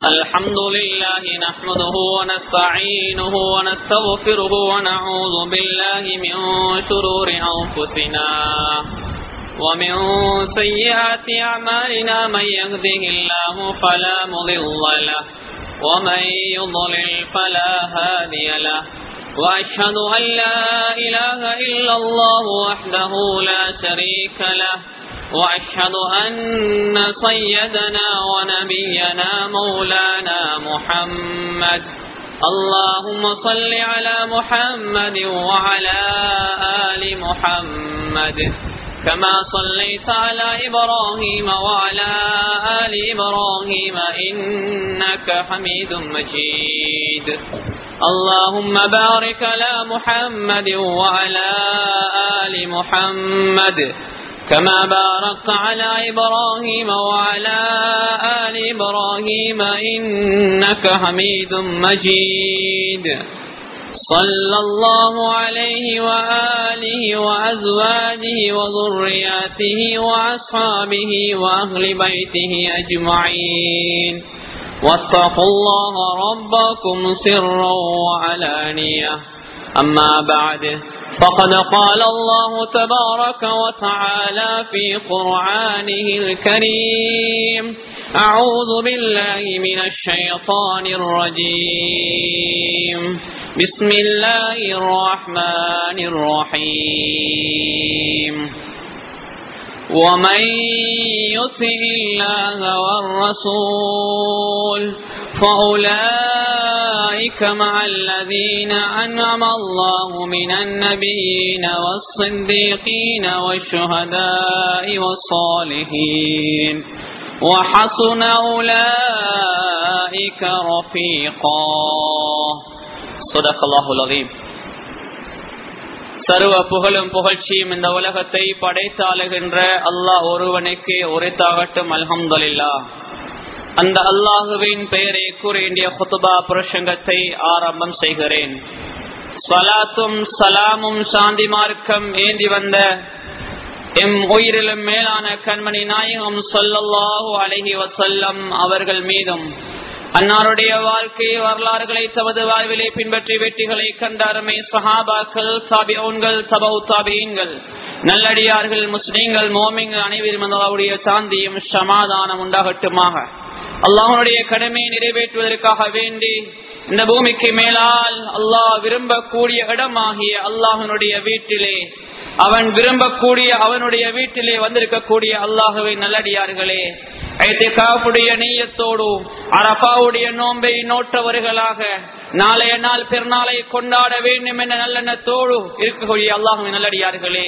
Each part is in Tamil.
الحمد لله نحمده ونستعينه ونستغفره ونعوذ بالله من شرور أنفسنا ومن سيئات أعمالنا من يهده الله فلا مضل له ومن يضلل فلا هادي له وأشهد أن لا إله إلا الله وحده لا شريك له وأشهد أن سيدنا ونبينا مولانا محمد اللهم صل على محمد وعلى آل محمد كما صليت على إبراهيم وعلى آل إبراهيم إنك حميد مجيد اللهم بارك على محمد وعلى آل محمد كما باركت على إبراهيم وعلى آل إبراهيم إنك حميد مجيد صلى الله عليه وآله وأزواجه وذرياته وأصحابه وأهل بيته أجمعين واتقوا الله ربكم سرا وعلانية أما بعد فقد قال الله تبارك وتعالى في قرآنه الكريم أعوذ بالله من الشيطان الرجيم بسم الله الرحمن الرحيم ومن يطع الله والرسول فأولئك مع الذين أنعم الله من النبيين والصديقين والشهداء والصالحين وحسن أولئك رفيقا صدق الله العظيم சர்வ புகழும் புகழ்ச்சியும் இந்த உலகத்தை படைத்தாளுகின்ற அல்லாஹ் ஒருவனுக்கு உரைத்தாகட்டும் அல்ஹம்துலில்லா அந்த அல்லாஹுவின் பெயரை கூறிய குத்துபா புருஷங்கத்தை ஆரம்பம் செய்கிறேன் சலாத்தும் சலாமும் சாந்தி மார்க்கம் ஏந்தி வந்த எம் உயிரிலும் மேலான கண்மணி நாயகம் சொல்லல்லாஹு அழகி வசல்லம் அவர்கள் மீதும் அன்னாருடைய வாழ்க்கை வரலாறுகளை தமது வாழ்விலே பின்பற்றி வெற்றிகளை கண்ட அருமை சஹாபாக்கள் சாபியோன்கள் சபவு தாபியன்கள் நல்லடியார்கள் முஸ்லீம்கள் மோமிங்கள் அனைவரும் அல்லாவுடைய சாந்தியும் சமாதானம் உண்டாகட்டுமாக அல்லாஹனுடைய கடமையை நிறைவேற்றுவதற்காக வேண்டி இந்த பூமிக்கு மேலால் அல்லாஹ் விரும்பக்கூடிய இடமாகிய அல்லாஹனுடைய வீட்டிலே அவன் விரும்பக்கூடிய அவனுடைய வீட்டிலே வந்திருக்கக்கூடிய அல்லாஹுவை நல்லடியார்களே ஐத்திகாவுடைய நீயத்தோடு அரபாவுடைய நோன்பை நோற்றவர்களாக நாளைய நாள் பெருநாளை கொண்டாட வேண்டும் என்ற நல்லெண்ணத்தோடு இருக்கக்கூடிய அல்லாஹுவின் நல்லடியார்களே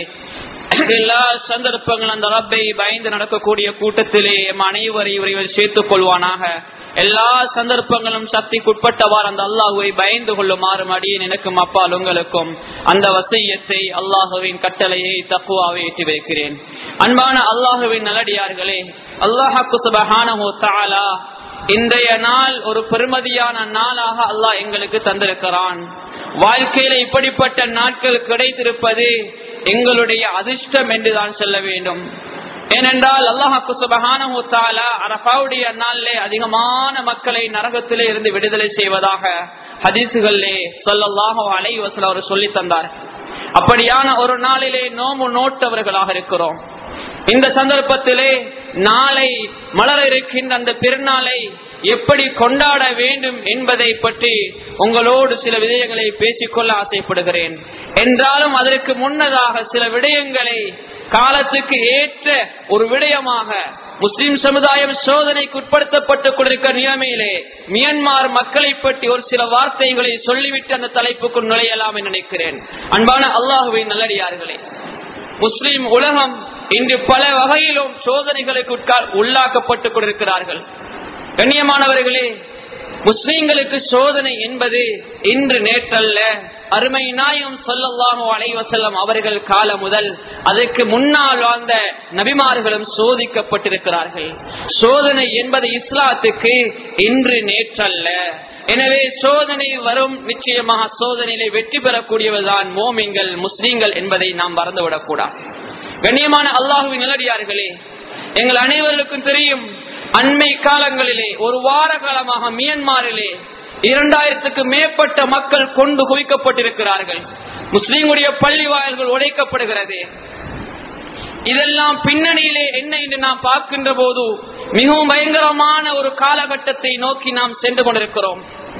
எல்லா சந்தர்ப்பங்களும் அந்த ரப்பை பயந்து நடக்கக்கூடிய கூட்டத்திலே எம் அனைவரையும் இவர் சேர்த்துக் கொள்வானாக எல்லா சந்தர்ப்பங்களும் சக்திக்குட்பட்டவாறு அந்த அல்லாஹுவை பயந்து கொள்ளுமாறு அடியேன் எனக்கும் அப்பால் உங்களுக்கும் அந்த வசையத்தை அல்லாஹுவின் கட்டளையை தக்குவாவை ஏற்றி வைக்கிறேன் அன்பான அல்லாஹுவின் நல்லடியார்களே அல்லாஹாக்கு சுபஹானஹோ தாலா இன்றைய நாள் ஒரு பெருமதியான நாளாக அல்லாஹ் எங்களுக்கு தந்திருக்கிறான் வாழ்க்கையில இப்படிப்பட்ட நாட்கள் கிடைத்திருப்பது எங்களுடைய அதிர்ஷ்டம் என்றுதான் சொல்ல வேண்டும் ஏனென்றால் அல்லாஹாக்கு சுபகான அரபாவுடைய நாளிலே அதிகமான மக்களை நரகத்திலே இருந்து விடுதலை செய்வதாக ஹதீசுகளிலே சொல்லல்லாஹோ அலைவசல் அவர் சொல்லி தந்தார் அப்படியான ஒரு நாளிலே நோம்பு நோட்டவர்களாக இருக்கிறோம் இந்த சந்தர்ப்பத்திலே நாளை மலர இருக்கின்ற அந்த பெருநாளை எப்படி கொண்டாட வேண்டும் என்பதை பற்றி உங்களோடு சில விடயங்களை பேசிக்கொள்ள ஆசைப்படுகிறேன் என்றாலும் அதற்கு முன்னதாக சில விடயங்களை காலத்துக்கு ஏற்ற ஒரு விடயமாக முஸ்லிம் சமுதாயம் சோதனைக்கு உட்படுத்தப்பட்டுக் கொண்டிருக்கிற நிலைமையிலே மியன்மார் மக்களை பற்றி ஒரு சில வார்த்தைகளை சொல்லிவிட்டு அந்த தலைப்புக்குள் நுழையலாம் என்று நினைக்கிறேன் அன்பான அல்லாஹுவின் நல்லடியார்களே முஸ்லிம் உலகம் இன்று பல வகையிலும் சோதனைகளுக்கு உள்ளாக்கப்பட்டுக் கொண்டிருக்கிறார்கள் கண்ணியமானவர்களே முஸ்லீம்களுக்கு சோதனை என்பது இன்று நேற்றல்ல அருமை நாயும் சொல்லல்லாமோ அலைவசல்லம் அவர்கள் கால முதல் அதற்கு முன்னால் வாழ்ந்த நபிமார்களும் சோதிக்கப்பட்டிருக்கிறார்கள் சோதனை என்பது இஸ்லாத்துக்கு இன்று நேற்றல்ல எனவே சோதனை வரும் நிச்சயமாக சோதனையிலே வெற்றி பெறக்கூடியவர்தான் மோமிங்கள் முஸ்லீம்கள் என்பதை நாம் மறந்துவிடக் கூடாது கண்ணியமான அல்லாஹுவின் நிலடியார்களே எங்கள் அனைவருக்கும் தெரியும் அண்மை காலங்களிலே ஒரு வார காலமாக மியன்மாரிலே இரண்டாயிரத்துக்கு மேற்பட்ட மக்கள் கொண்டு குவிக்கப்பட்டிருக்கிறார்கள் முஸ்லீம்களுடைய பள்ளி வாயில்கள் உடைக்கப்படுகிறது இதெல்லாம் பின்னணியிலே என்ன என்று நாம் பார்க்கின்ற போது மிகவும் பயங்கரமான ஒரு காலகட்டத்தை நோக்கி நாம் சென்று கொண்டிருக்கிறோம்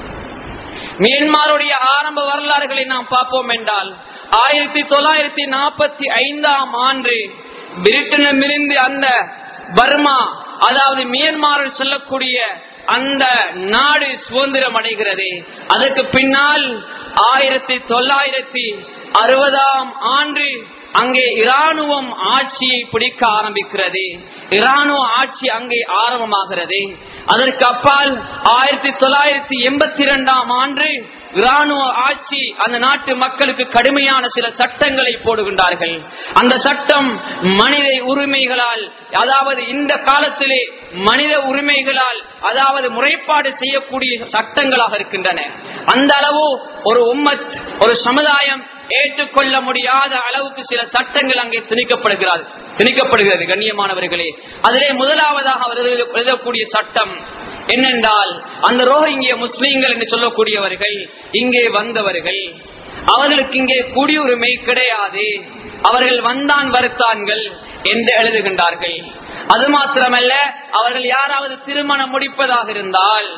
மியன்மாருடைய ஆரம்ப வரலாறுகளை நாம் பார்ப்போம் என்றால் ஆயிரத்தி தொள்ளாயிரத்தி நாற்பத்தி ஐந்தாம் ஆண்டு பிரிட்டனிலிருந்து அந்த பர்மா அதாவது மியன்மாரில் சொல்லக்கூடிய அந்த நாடு சுதந்திரம் அடைகிறது அதற்கு பின்னால் ஆயிரத்தி தொள்ளாயிரத்தி அறுபதாம் ஆண்டு அங்கே இராணுவம் ஆட்சியை பிடிக்க ஆரம்பிக்கிறது இராணுவ ஆட்சி அங்கே ஆரம்பமாகிறது அதற்கு அப்பால் ஆயிரத்தி தொள்ளாயிரத்தி எண்பத்தி இரண்டாம் ஆண்டு இராணுவ ஆட்சி அந்த நாட்டு மக்களுக்கு கடுமையான சில சட்டங்களை போடுகின்றார்கள் அந்த சட்டம் மனித உரிமைகளால் அதாவது இந்த காலத்திலே மனித உரிமைகளால் அதாவது முறைப்பாடு செய்யக்கூடிய சட்டங்களாக இருக்கின்றன அந்த அளவு ஒரு உம்மத் ஒரு சமுதாயம் ஏற்றுக்கொள்ள முடியாத அளவுக்கு சில சட்டங்கள் அங்கே திணிக்கப்படுகிறது திணிக்கப்படுகிறது கண்ணியமானவர்களே அதிலே முதலாவதாக அவர் எழுதக்கூடிய சட்டம் என்னென்றால் அந்த ரோஹிங்கிய முஸ்லீம்கள் என்று சொல்லக்கூடியவர்கள் இங்கே வந்தவர்கள் அவர்களுக்கு இங்கே குடியுரிமை கிடையாது அவர்கள் வந்தான் வருத்தான்கள் என்று எழுதுகின்றார்கள் அது மாத்திரமல்ல அவர்கள் யாராவது திருமணம் முடிப்பதாக இருந்தால்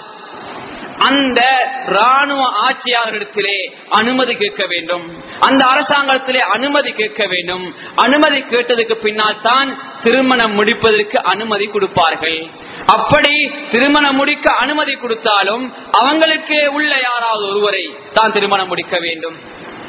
அந்த ராணுவ ஆட்சியாளரிடத்திலே அனுமதி கேட்க வேண்டும் அந்த அரசாங்கத்திலே அனுமதி கேட்க வேண்டும் அனுமதி கேட்டதுக்கு பின்னால் தான் திருமணம் முடிப்பதற்கு அனுமதி கொடுப்பார்கள் அப்படி திருமணம் முடிக்க அனுமதி கொடுத்தாலும் அவங்களுக்கு உள்ள யாராவது ஒருவரை தான் திருமணம் முடிக்க வேண்டும்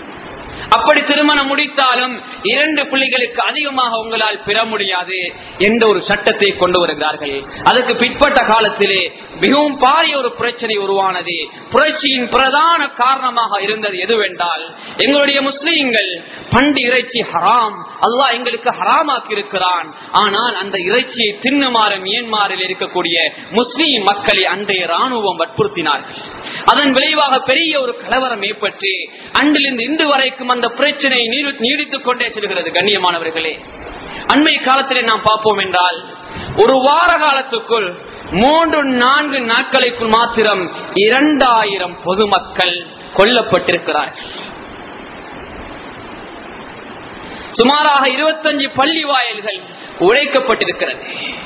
அப்படி திருமணம் முடித்தாலும் இரண்டு பிள்ளைகளுக்கு அதிகமாக உங்களால் பெற முடியாது என்ற ஒரு சட்டத்தை கொண்டு வருகிறார்கள் அதுக்கு பிற்பட்ட காலத்திலே மிகவும் பாரிய ஒரு பிரச்சனை உருவானது புரட்சியின் பிரதான காரணமாக இருந்தது எதுவென்றால் எங்களுடைய முஸ்லீம்கள் பண்டு இறைச்சி ஹராம் அல்லாஹ் எங்களுக்கு ஹராமாக்கி இருக்கிறான் ஆனால் அந்த இறைச்சியை தின்னுமாறு மியன்மாரில் இருக்கக்கூடிய முஸ்லீம் மக்களை அன்றைய ராணுவம் வற்புறுத்தினார்கள் அதன் விளைவாக பெரிய ஒரு கலவரம் ஏற்பட்டு அன்றிலிருந்து இன்று வரைக்கும் அந்த பிரச்சனை நீடித்துக் கொண்டே செல்கிறது கண்ணியமானவர்களே அண்மை காலத்திலே நாம் பார்ப்போம் என்றால் ஒரு வார காலத்துக்குள் மூன்று நான்கு நாட்களுக்குள் மாத்திரம் இரண்டாயிரம் பொதுமக்கள் கொல்லப்பட்டிருக்கிறார்கள் சுமாராக இருபத்தஞ்சு பள்ளி வாயில்கள் உழைக்கப்பட்டிருக்கிறது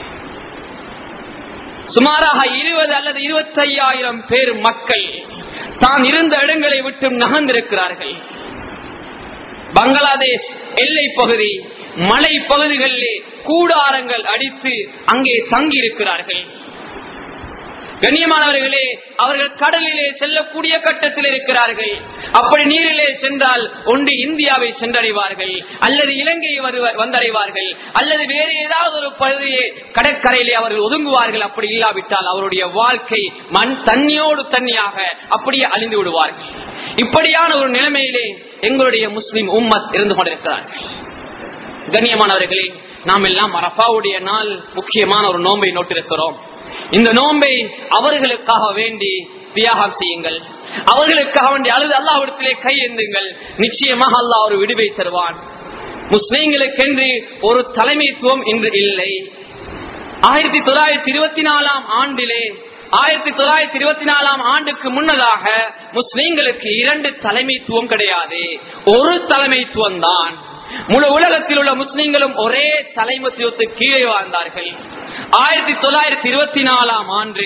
சுமாராக இருபது அல்லது இருபத்தி ஐயாயிரம் பேர் மக்கள் தான் இருந்த இடங்களை விட்டு நகர்ந்திருக்கிறார்கள் பங்களாதேஷ் எல்லை பகுதி மலை பகுதிகளிலே கூடாரங்கள் அடித்து அங்கே தங்கி இருக்கிறார்கள் கண்ணியமானவர்களே அவர்கள் கடலிலே செல்லக்கூடிய கட்டத்தில் இருக்கிறார்கள் அப்படி நீரிலே சென்றால் ஒன்று இந்தியாவை சென்றடைவார்கள் அல்லது இலங்கையை வந்தடைவார்கள் அல்லது வேறு ஏதாவது ஒரு பகுதியை கடற்கரையிலே அவர்கள் ஒதுங்குவார்கள் அப்படி இல்லாவிட்டால் அவருடைய வாழ்க்கை மண் தண்ணியோடு தண்ணியாக அப்படியே அழிந்து விடுவார்கள் இப்படியான ஒரு நிலைமையிலே எங்களுடைய முஸ்லிம் உம்மத் இருந்து கொண்டிருக்கிறார்கள் கண்ணியமானவர்களே நாம் எல்லாம் அரபாவுடைய நாள் முக்கியமான ஒரு நோன்பை நோட்டிருக்கிறோம் இந்த நோன்பை அவர்களுக்காக வேண்டி தியாகம் செய்யுங்கள் அவர்களுக்காக வேண்டி அழுது அல்லாவிடத்திலே கை எந்துங்கள் நிச்சயமாக அல்லாஹ் ஒரு விடுவை தருவான் முஸ்லீம்களுக்கென்று ஒரு தலைமைத்துவம் இன்று இல்லை ஆயிரத்தி தொள்ளாயிரத்தி இருபத்தி நாலாம் ஆண்டிலே ஆயிரத்தி தொள்ளாயிரத்தி இருபத்தி நாலாம் ஆண்டுக்கு முன்னதாக முஸ்லீம்களுக்கு இரண்டு தலைமைத்துவம் கிடையாது ஒரு தலைமைத்துவம் தான் முழு உலகத்தில் உள்ள முஸ்லிம்களும் ஒரே தலைமைத்துவத்துக்கு கீழே வாழ்ந்தார்கள் ஆயிரத்தி தொள்ளாயிரத்தி இருபத்தி நாலாம் ஆண்டு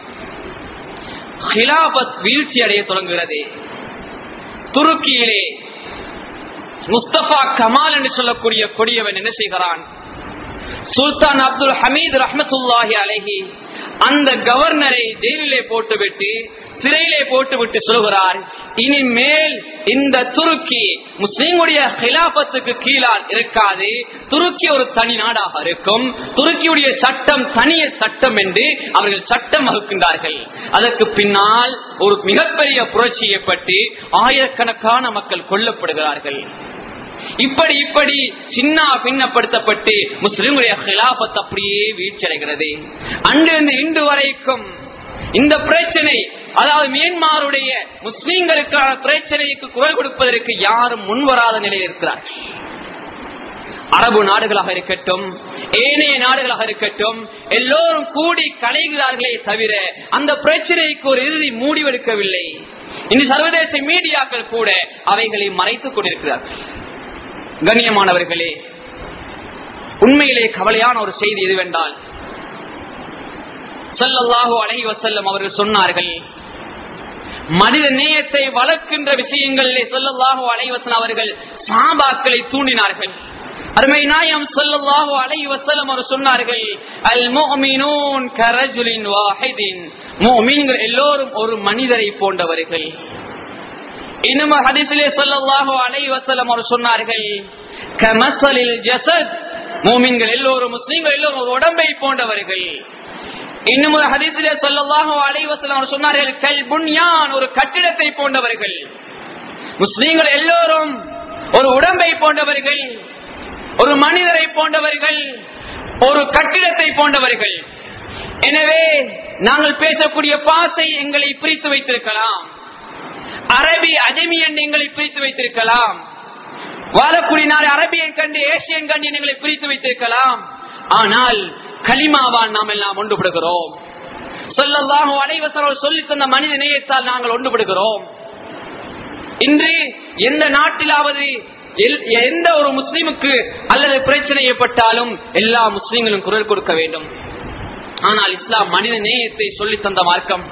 ஹிலாபத் வீழ்ச்சி அடைய தொடங்குகிறது துருக்கியிலே முஸ்தபா கமால் என்று சொல்லக்கூடிய கொடியவன் என்ன செய்கிறான் சுல்தான் அப்துல் ஹமீத் ரஹமத்துல்லாஹி அலஹி அந்த கவர்னரை ஜெயிலே போட்டுவிட்டு சிறையிலே போட்டுவிட்டு சொல்கிறார் இனிமேல் இந்த துருக்கி முஸ்லீமுடைய ஹிலாபத்துக்கு கீழால் இருக்காது துருக்கி ஒரு தனி நாடாக இருக்கும் துருக்கியுடைய சட்டம் தனிய சட்டம் என்று அவர்கள் சட்டம் வகுக்கின்றார்கள் அதற்கு பின்னால் ஒரு மிகப்பெரிய புரட்சி ஏற்பட்டு ஆயிரக்கணக்கான மக்கள் கொல்லப்படுகிறார்கள் இப்படி இப்படி சின்ன பின்னப்படுத்தப்பட்டு முஸ்லிம்களுடைய ஹிலாபத் அப்படியே வீழ்ச்சியடைகிறது அன்றிருந்து இன்று வரைக்கும் இந்த பிரச்சனை அதாவது மியன்மாருடைய முஸ்லிம்களுக்கான பிரச்சனைக்கு குரல் கொடுப்பதற்கு யாரும் முன்வராத நிலையில் இருக்கிறார்கள் அரபு நாடுகளாக இருக்கட்டும் ஏனைய நாடுகளாக இருக்கட்டும் எல்லோரும் கூடி கலைகிறார்களே தவிர அந்த பிரச்சனைக்கு ஒரு இறுதி மூடிவெடுக்கவில்லை இன்று சர்வதேச மீடியாக்கள் கூட அவைகளை மறைத்துக் கொண்டிருக்கிறார்கள் கண்ணியமானவர்களே உண்மையிலே கவலையான ஒரு செய்தி எதுவென்றால் சொல்லல்லாஹோ அலை வசல்லம் அவர்கள் சொன்னார்கள் மனித நேயத்தை வளர்க்கின்ற விஷயங்களிலே சொல்லல்லாஹோ அலைவசன் அவர்கள் சாபாக்களை தூண்டினார்கள் அருமை நாயம் சொல்லல்லாஹோ அலை வசல்லம் அவர் சொன்னார்கள் அல் மோமினூன் கரஜுலின் வாஹிதின் மோமீன்கள் எல்லோரும் ஒரு மனிதரை போன்றவர்கள் இன்னும் ஹதீஸிலே சொல்லல்லாஹோ அலை வசல்லம் அவர் சொன்னார்கள் கமசலில் ஜசத் மோமீன்கள் எல்லோரும் முஸ்லீம்கள் எல்லோரும் ஒரு உடம்பை போன்றவர்கள் இன்னும் ஒரு ஹதீஸிலே சொல்லல்லாஹோ அலைவசலம் அவர் சொன்னார்கள் கல் புன்யான் ஒரு கட்டிடத்தை போன்றவர்கள் முஸ்லீம்கள் எல்லோரும் ஒரு உடம்பை போன்றவர்கள் ஒரு மனிதரை போன்றவர்கள் ஒரு கட்டிடத்தை போன்றவர்கள் எனவே நாங்கள் பேசக்கூடிய பாசை எங்களை பிரித்து வைத்திருக்கலாம் அரபி அஜமியன் எங்களை பிரித்து வைத்திருக்கலாம் வாழக்கூடிய நாள் அரபியன் கண்டு ஏசியன் கண்டு எங்களை பிரித்து வைத்திருக்கலாம் ஆனால் களிமாவால் நாம் எல்லாம் ஒன்றுபடுகிறோம் சொல்லலாம் அனைவசரோடு சொல்லி தந்த மனித நேயத்தால் நாங்கள் ஒன்றுபடுகிறோம் இன்று எந்த நாட்டிலாவது எந்த ஒரு முஸ்லீமுக்கு அல்லது பிரச்சனை ஏற்பட்டாலும் எல்லா முஸ்லீம்களும் குரல் கொடுக்க வேண்டும் ஆனால் இஸ்லாம் மனித நேயத்தை சொல்லி தந்த மார்க்கம்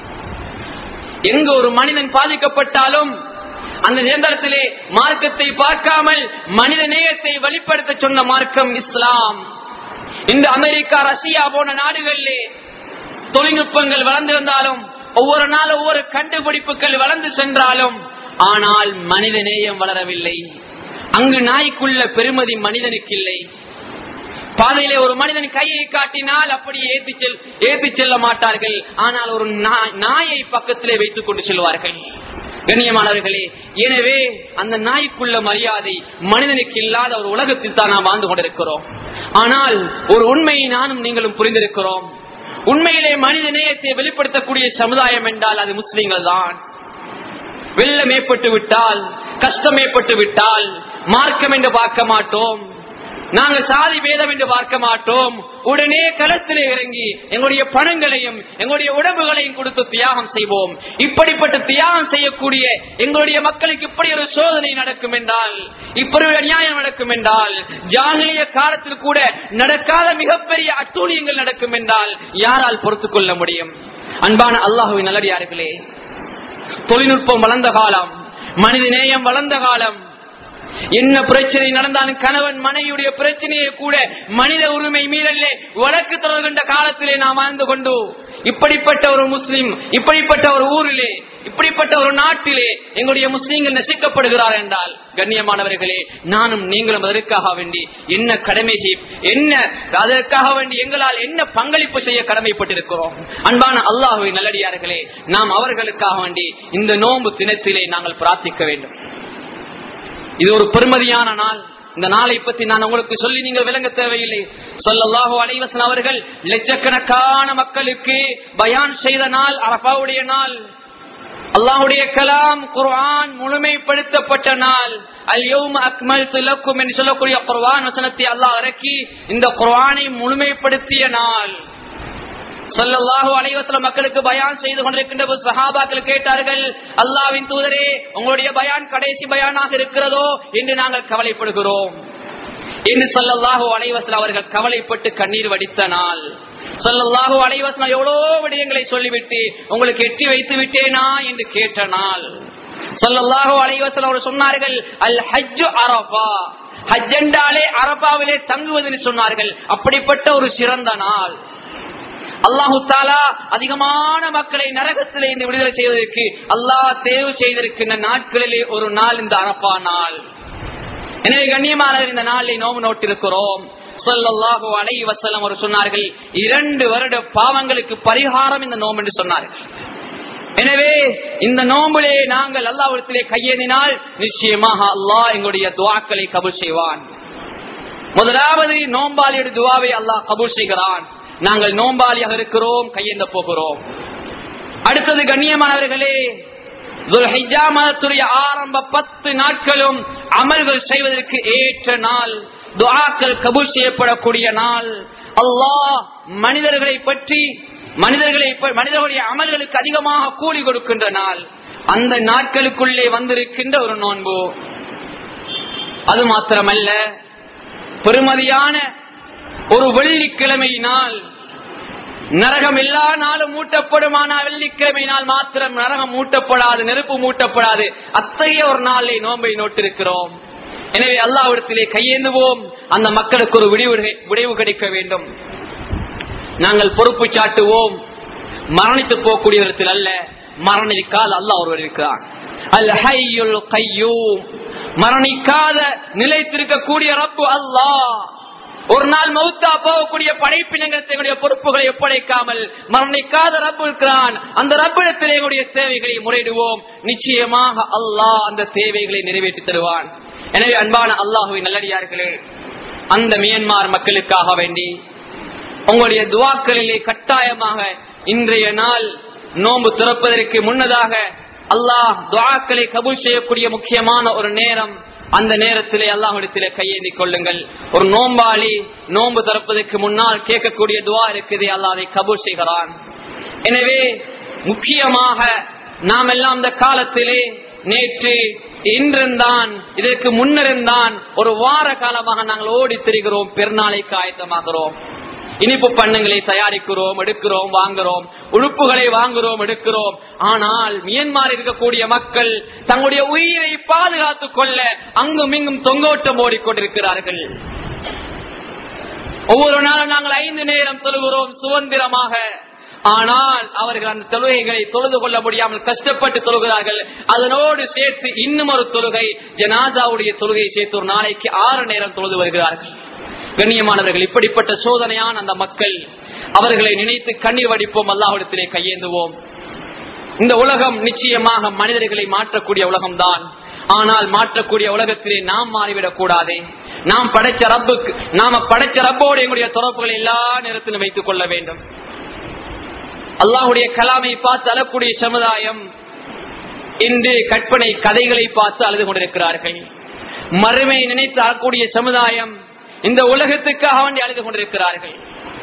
எங்க ஒரு மனிதன் பாதிக்கப்பட்டாலும் அந்த நிரந்தரத்திலே மார்க்கத்தை பார்க்காமல் மனித நேயத்தை வெளிப்படுத்த சொன்ன மார்க்கம் இஸ்லாம் இந்த அமெரிக்கா ரஷ்யா போன நாடுகளிலே தொழில்நுட்பங்கள் வளர்ந்திருந்தாலும் ஒவ்வொரு நாள் ஒவ்வொரு கண்டுபிடிப்புகள் வளர்ந்து சென்றாலும் ஆனால் மனித நேயம் வளரவில்லை அங்கு நாய்க்குள்ள பெருமதி மனிதனுக்கு இல்லை பாதையிலே ஒரு மனிதன் கையை காட்டினால் அப்படியே ஏத்தி செல் ஏத்தி செல்ல மாட்டார்கள் ஆனால் ஒரு நாயை பக்கத்திலே வைத்துக் கொண்டு செல்வார்கள் கண்ணியமானவர்களே எனவே அந்த நாய்க்குள்ள மரியாதை மனிதனுக்கு இல்லாத ஒரு உலகத்தில் தான் நாம் வாழ்ந்து கொண்டிருக்கிறோம் ஆனால் ஒரு உண்மையை நானும் நீங்களும் புரிந்திருக்கிறோம் உண்மையிலே மனித நேயத்தை வெளிப்படுத்தக்கூடிய சமுதாயம் என்றால் அது முஸ்லீம்கள் தான் வெள்ளம் ஏற்பட்டு விட்டால் கஷ்டம் ஏற்பட்டு விட்டால் மார்க்கம் என்று பார்க்க மாட்டோம் நாங்கள் சாதி பேதம் என்று பார்க்க மாட்டோம் உடனே களத்திலே இறங்கி எங்களுடைய பணங்களையும் எங்களுடைய உடம்புகளையும் கொடுத்து தியாகம் செய்வோம் இப்படிப்பட்ட தியாகம் செய்யக்கூடிய எங்களுடைய மக்களுக்கு இப்படி ஒரு சோதனை நடக்கும் என்றால் இப்படி ஒரு அநியாயம் நடக்கும் என்றால் ஜாகிலிய காலத்தில் கூட நடக்காத மிகப்பெரிய அட்டூழியங்கள் நடக்கும் என்றால் யாரால் பொறுத்துக் கொள்ள முடியும் அன்பான அல்லாஹுவின் நல்லடியார்களே தொழில்நுட்பம் வளர்ந்த காலம் மனித நேயம் வளர்ந்த காலம் என்ன பிரச்சனை நடந்தாலும் கணவன் மனைவியுடைய பிரச்சனையை கூட மனித உரிமை மீறலே வழக்கு தொடர்கின்ற காலத்திலே நாம் வாழ்ந்து கொண்டு இப்படிப்பட்ட ஒரு முஸ்லிம் இப்படிப்பட்ட ஒரு ஊரிலே இப்படிப்பட்ட ஒரு நாட்டிலே எங்களுடைய முஸ்லீம்கள் நசிக்கப்படுகிறார் என்றால் கண்ணியமானவர்களே நானும் நீங்களும் அதற்காக வேண்டி என்ன கடமை என்ன அதற்காக வேண்டி எங்களால் என்ன பங்களிப்பு செய்ய கடமைப்பட்டிருக்கிறோம் அன்பான அல்லாஹுவை நல்லடியார்களே நாம் அவர்களுக்காக வேண்டி இந்த நோன்பு தினத்திலே நாங்கள் பிரார்த்திக்க வேண்டும் இது ஒரு பெருமதியான நாள் இந்த நாளை பற்றி நான் உங்களுக்கு சொல்லி நீங்கள் விளங்க தேவையில்லை சொல்லல்லாஹோ அலைவசன் அவர்கள் லட்சக்கணக்கான மக்களுக்கு பயான் செய்த நாள் அரபாவுடைய நாள் அல்லாஹுடைய கலாம் குர்ஆன் முழுமைப்படுத்தப்பட்ட நாள் அல்யோம் அக்மல் திலக்கும் என்று சொல்லக்கூடிய குர்ஆன் வசனத்தை அல்லாஹ் இறக்கி இந்த குர்ஆனை முழுமைப்படுத்திய நாள் சொல்லல்லாஹு அலைவசல மக்களுக்கு பயான் செய்து கொண்டிருக்கின்ற சஹாபாக்கள் கேட்டார்கள் அல்லாவின் தூதரே உங்களுடைய பயான் கடைசி பயானாக இருக்கிறதோ என்று நாங்கள் கவலைப்படுகிறோம் என்று சொல்லல்லாஹு அலைவசல் அவர்கள் கவலைப்பட்டு கண்ணீர் வடித்த நாள் சொல்லல்லாஹு அலைவசல் எவ்வளோ விடயங்களை சொல்லிவிட்டு உங்களுக்கு எட்டி வைத்து விட்டேனா என்று கேட்ட நாள் சொல்லல்லாஹு அலைவசல் அவர் சொன்னார்கள் அல் ஹஜ்ஜு அரபா ஹஜ்ஜென்றாலே அரபாவிலே தங்குவதுன்னு சொன்னார்கள் அப்படிப்பட்ட ஒரு சிறந்த நாள் அல்லாஹு தாலா அதிகமான மக்களை நரகத்திலே இந்த விடுதலை செய்வதற்கு அல்லாஹ் தேர்வு செய்திருக்கின்ற நாட்களிலே ஒரு நாள் இந்த அரப்பா நாள் எனவே கண்ணியமான இந்த நாளை நோம்பு நோட்டிருக்கிறோம் சொல்லல்லாஹு அலை வசலம் அவர் சொன்னார்கள் இரண்டு வருட பாவங்களுக்கு பரிகாரம் இந்த நோம்பு என்று சொன்னார்கள் எனவே இந்த நோம்பிலே நாங்கள் அல்லாவிடத்திலே கையேந்தினால் நிச்சயமாக அல்லாஹ் எங்களுடைய துவாக்களை கபூல் செய்வான் முதலாவது நோம்பாளியுடைய துவாவை அல்லாஹ் கபூல் செய்கிறான் நாங்கள் நோம்பாளியாக இருக்கிறோம் கையெந்த போகிறோம் அடுத்தது கண்ணியமானவர்களே மாதத்துடைய ஆரம்ப பத்து நாட்களும் அமல்கள் செய்வதற்கு ஏற்ற நாள் துஆக்கள் கபூல் செய்யப்படக்கூடிய நாள் அல்லாஹ் மனிதர்களை பற்றி மனிதர்களை ப- மனிதர்களுடைய அமல்களுக்கு அதிகமாக கூலி கொடுக்கின்ற நாள் அந்த நாட்களுக்குள்ளே வந்திருக்கின்ற ஒரு நோன்பு அது மாத்திரமல்ல பெருமதியான ஒரு வெள்ளிக்கிழமையினால் நரகம் எல்லா நாளும் மூட்டப்படும் ஆனால் வெள்ளிக்கிழமை நாள் மாத்திரம் நரகம் மூட்டப்படாது நெருப்பு மூட்டப்படாது அத்தகைய ஒரு நாளை நோன்பை நோட்டிருக்கிறோம் எனவே அல்லாவிடத்திலே கையேந்துவோம் அந்த மக்களுக்கு ஒரு விடிவு விடைவு கிடைக்க வேண்டும் நாங்கள் பொறுப்பு சாட்டுவோம் மரணித்து போகக்கூடிய இடத்தில் அல்ல மரணிக்காத அல்லாஹ் ஒருவர் இருக்கிறான் அல் ஹையுல் கையூம் மரணிக்காத நிலைத்திருக்கக்கூடிய ரப்பு அல்லாஹ் ஒரு நாள் மௌத்தா போகக்கூடிய படைப்பினங்களுடைய பொறுப்புகளை ஒப்படைக்காமல் மரணிக்காத ரப்பு இருக்கிறான் அந்த ரப்பிடத்தில் எங்களுடைய தேவைகளை முறையிடுவோம் நிச்சயமாக அல்லாஹ் அந்த தேவைகளை நிறைவேற்றி தருவான் எனவே அன்பான அல்லாஹுவின் நல்லடியார்களே அந்த மியன்மார் மக்களுக்காக வேண்டி உங்களுடைய துவாக்களிலே கட்டாயமாக இன்றைய நாள் நோன்பு திறப்பதற்கு முன்னதாக அல்லாஹ் துவாக்களை கபூல் செய்யக்கூடிய முக்கியமான ஒரு நேரம் அந்த நேரத்திலே அல்லாஹிடத்திலே கையேந்தி கொள்ளுங்கள் ஒரு நோம்பாளி நோன்பு திறப்பதற்கு முன்னால் கேட்கக்கூடிய துவா இருக்குது அல்லாஹ் அதை கபூல் செய்கிறான் எனவே முக்கியமாக நாம் எல்லாம் இந்த காலத்திலே நேற்று இன்றிருந்தான் இதற்கு முன்னிருந்தான் ஒரு வார காலமாக நாங்கள் ஓடி திரிகிறோம் பெருநாளைக்கு ஆயத்தமாகிறோம் இனிப்பு பண்ணங்களை தயாரிக்கிறோம் எடுக்கிறோம் வாங்குறோம் உடுப்புகளை வாங்குறோம் எடுக்கிறோம் ஆனால் மியன்மார் இருக்கக்கூடிய மக்கள் தங்களுடைய உயிரை பாதுகாத்துக் கொள்ள அங்கும் இங்கும் தொங்கோட்டம் ஓடிக்கொண்டிருக்கிறார்கள் ஒவ்வொரு நாளும் நாங்கள் ஐந்து நேரம் தொழுகிறோம் சுதந்திரமாக ஆனால் அவர்கள் அந்த தொழுகைகளை தொழுது கொள்ள முடியாமல் கஷ்டப்பட்டு தொழுகிறார்கள் அதனோடு சேர்த்து இன்னும் ஒரு தொழுகை ஜனாதாவுடைய தொழுகை சேர்த்து ஒரு நாளைக்கு ஆறு நேரம் தொழுது வருகிறார்கள் கண்ணியமானவர்கள் இப்படிப்பட்ட சோதனையான அந்த மக்கள் அவர்களை நினைத்து கண்ணீர் வடிப்போம் அல்லாஹிடத்திலே கையேந்துவோம் இந்த உலகம் நிச்சயமாக மனிதர்களை மாற்றக்கூடிய உலகம்தான் ஆனால் மாற்றக்கூடிய உலகத்திலே நாம் மாறிவிடக் கூடாது நாம் படைச்ச ரப்புக்கு நாம படைச்ச ரப்போடு எங்களுடைய தொடர்புகளை எல்லா நேரத்திலும் வைத்துக் கொள்ள வேண்டும் அல்லாஹுடைய கலாமை பார்த்து அழக்கூடிய சமுதாயம் இன்று கற்பனை கதைகளை பார்த்து அழுது கொண்டிருக்கிறார்கள் மறுமை நினைத்து அழக்கூடிய சமுதாயம் இந்த உலகத்துக்காக வேண்டி அழுது கொண்டிருக்கிறார்கள்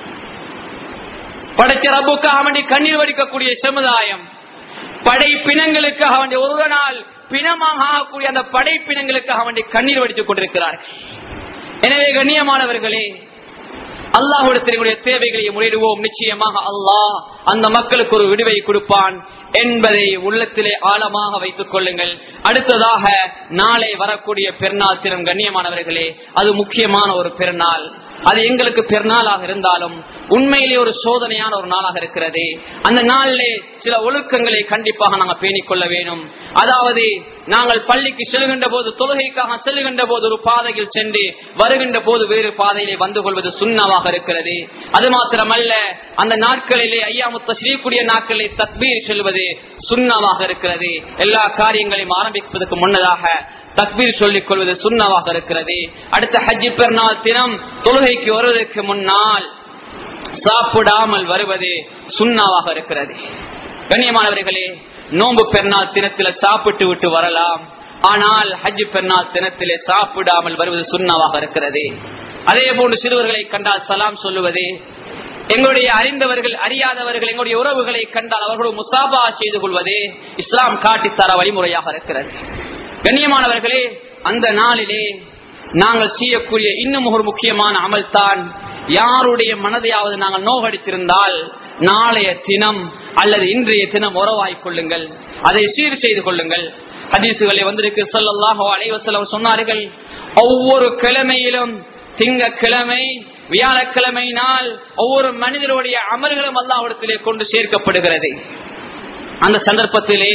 படைச்ச ரப்புக்காக வேண்டி கண்ணீர் வடிக்கக்கூடிய சமுதாயம் படைப்பினங்களுக்காக வேண்டி ஒரு நாள் பிணமாக ஆகக்கூடிய அந்த படைப்பினங்களுக்காக வேண்டி கண்ணீர் வடித்துக் கொண்டிருக்கிறார்கள் எனவே கண்ணியமானவர்களே அல்லாஹுடைய தேவைகளை முறையிடுவோம் நிச்சயமாக அல்லாஹ் அந்த மக்களுக்கு ஒரு விடுவை கொடுப்பான் என்பதை உள்ளத்திலே ஆழமாக வைத்துக் கொள்ளுங்கள் அடுத்ததாக நாளை வரக்கூடிய பெருநாள் தினம் கண்ணியமானவர்களே அது முக்கியமான ஒரு பெருநாள் அது எங்களுக்கு பெருநாளாக இருந்தாலும் உண்மையிலே ஒரு சோதனையான ஒரு நாளாக இருக்கிறது அந்த நாளிலே சில ஒழுக்கங்களை கண்டிப்பாக நாங்கள் பேணிக் கொள்ள வேணும் அதாவது நாங்கள் பள்ளிக்கு செல்கின்ற போது தொழுகைக்காக செல்கின்ற போது ஒரு பாதையில் சென்று வருகின்ற போது வேறு பாதையிலே வந்து கொள்வது சுண்ணமாக இருக்கிறது அது மாத்திரமல்ல அந்த நாட்களிலே ஐயாமுத்த ஸ்ரீக்குடிய நாட்களிலே தக்பீர் செல்வது சுண்ணமாக இருக்கிறது எல்லா காரியங்களையும் ஆரம்பிப்பதற்கு முன்னதாக தக்பீர் சொல்லிக் கொள்வது சுண்ணமாக இருக்கிறது அடுத்த ஹஜ்ஜி பெருநாள் தினம் தொழுகைக்கு வருவதற்கு முன்னால் சாப்பிடாமல் வருவது சுண்ணாவாக இருக்கிறது கண்ணியமானவர்களே நோன்பு பெருநாள் தினத்தில சாப்பிட்டு விட்டு வரலாம் ஆனால் ஹஜ் பெருநாள் தினத்திலே சாப்பிடாமல் வருவது சுண்ணாவாக இருக்கிறது அதே போன்று சிறுவர்களை கண்டால் சலாம் சொல்லுவது எங்களுடைய அறிந்தவர்கள் அறியாதவர்கள் எங்களுடைய உறவுகளை கண்டால் அவர்களோடு முசாபா செய்து கொள்வது இஸ்லாம் காட்டித்தர வழிமுறையாக இருக்கிறது கண்ணியமானவர்களே அந்த நாளிலே நாங்கள் செய்யக்கூடிய இன்னும் ஒரு முக்கியமான அமல் தான் யாருடைய மனதையாவது நாங்கள் நோகடித்திருந்தால் நாளைய தினம் அல்லது இன்றைய தினம் உறவாய்க் கொள்ளுங்கள் அதை சீர் செய்து கொள்ளுங்கள் ஹதீசுகளை வந்திருக்கு சொல்லல்லாஹோ அலைவசலம் சொன்னார்கள் ஒவ்வொரு கிழமையிலும் திங்கக்கிழமை வியாழக்கிழமை நாள் ஒவ்வொரு மனிதருடைய அமல்களும் அல்லாவிடத்திலே கொண்டு சேர்க்கப்படுகிறது அந்த சந்தர்ப்பத்திலே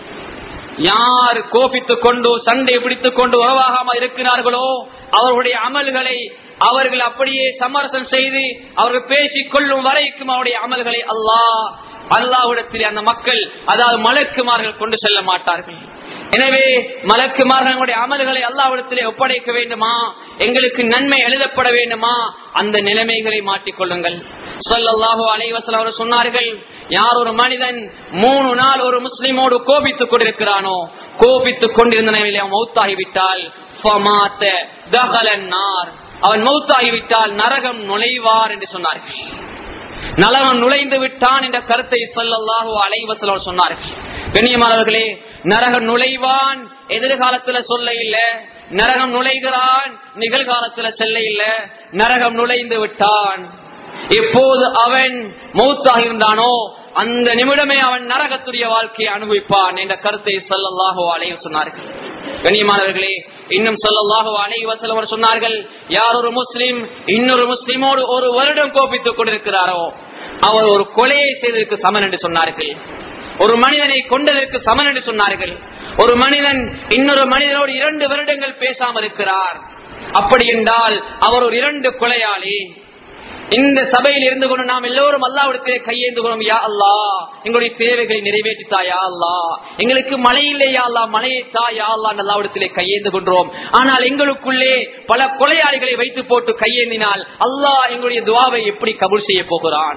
யார் கோபித்துக் கொண்டு சண்டை பிடித்துக் கொண்டு உறவாகாமல் இருக்கிறார்களோ அவர்களுடைய அமல்களை அவர்கள் அப்படியே சமரசம் செய்து அவர்கள் பேசிக் கொள்ளும் வரைக்கும் அவருடைய அமல்களை அல்லாஹ் அல்லாஹ்விடத்தில் அந்த மக்கள் அதாவது மலக்குமார்கள் கொண்டு செல்ல மாட்டார்கள் எனவே மலக்குமார்களுடைய அமல்களை அல்லாஹ்விடத்திலே ஒப்படைக்க வேண்டுமா எங்களுக்கு நன்மை எழுதப்பட வேண்டுமா அந்த நிலைமைகளை மாற்றிக்கொள்ளுங்கள் சொல்லல்லாஹோ அலைவசல் அவர் சொன்னார்கள் யார் ஒரு மனிதன் மூணு நாள் ஒரு முஸ்லிமோடு கோபித்துக் கொண்டிருக்கிறானோ கோபித்துக் கொண்டிருந்த நிலையிலே அவன் மௌத்தாகிவிட்டால் அவன் மௌத்தாகிவிட்டால் நரகம் நுழைவார் என்று சொன்னார்கள் நரகம் நுழைந்து விட்டான் என்ற கருத்தை சொல்லல்லாஹோ அலைவத்தில் சொன்னார்கள் கண்ணியமானவர்களே நரகம் நுழைவான் எதிர்காலத்துல சொல்ல இல்ல நரகம் நுழைகிறான் நிகழ்காலத்துல செல்ல இல்ல நரகம் நுழைந்து விட்டான் எப்போது அவன் மௌத்தாக இருந்தானோ அந்த நிமிடமே அவன் நரகத்துடைய வாழ்க்கையை அனுபவிப்பான் என்ற கருத்தை சொல்லல்லாஹோ அலைய சொன்னார்கள் கண்ணியமானவர்களே இன்னும் சொல்லல்லாஹோ அலைவசல் சொன்னார்கள் யார் ஒரு முஸ்லிம் இன்னொரு முஸ்லிமோடு ஒரு வருடம் கோபித்துக் கொண்டிருக்கிறாரோ அவர் ஒரு கொலையை செய்ததற்கு சமன் என்று சொன்னார்கள் ஒரு மனிதனை கொண்டதற்கு சமன் என்று சொன்னார்கள் ஒரு மனிதன் இன்னொரு மனிதனோடு இரண்டு வருடங்கள் பேசாமல் இருக்கிறார் அப்படி என்றால் அவர் ஒரு இரண்டு கொலையாளி இந்த சபையில் இருந்து கொண்டு நாம் எல்லோரும் அல்லாவிடத்திலே கையேந்து கொள்ளும் யா அல்லா எங்களுடைய தேவைகளை நிறைவேற்றித்தா யா அல்லா எங்களுக்கு மழை இல்லையா அல்லா மழையை தா யா அல்லா அல்லாவிடத்திலே கையேந்து கொண்டோம் ஆனால் எங்களுக்குள்ளே பல கொலையாளிகளை வைத்து போட்டு கையேந்தினால் அல்லாஹ் எங்களுடைய துவாவை எப்படி கபூல் செய்ய போகிறான்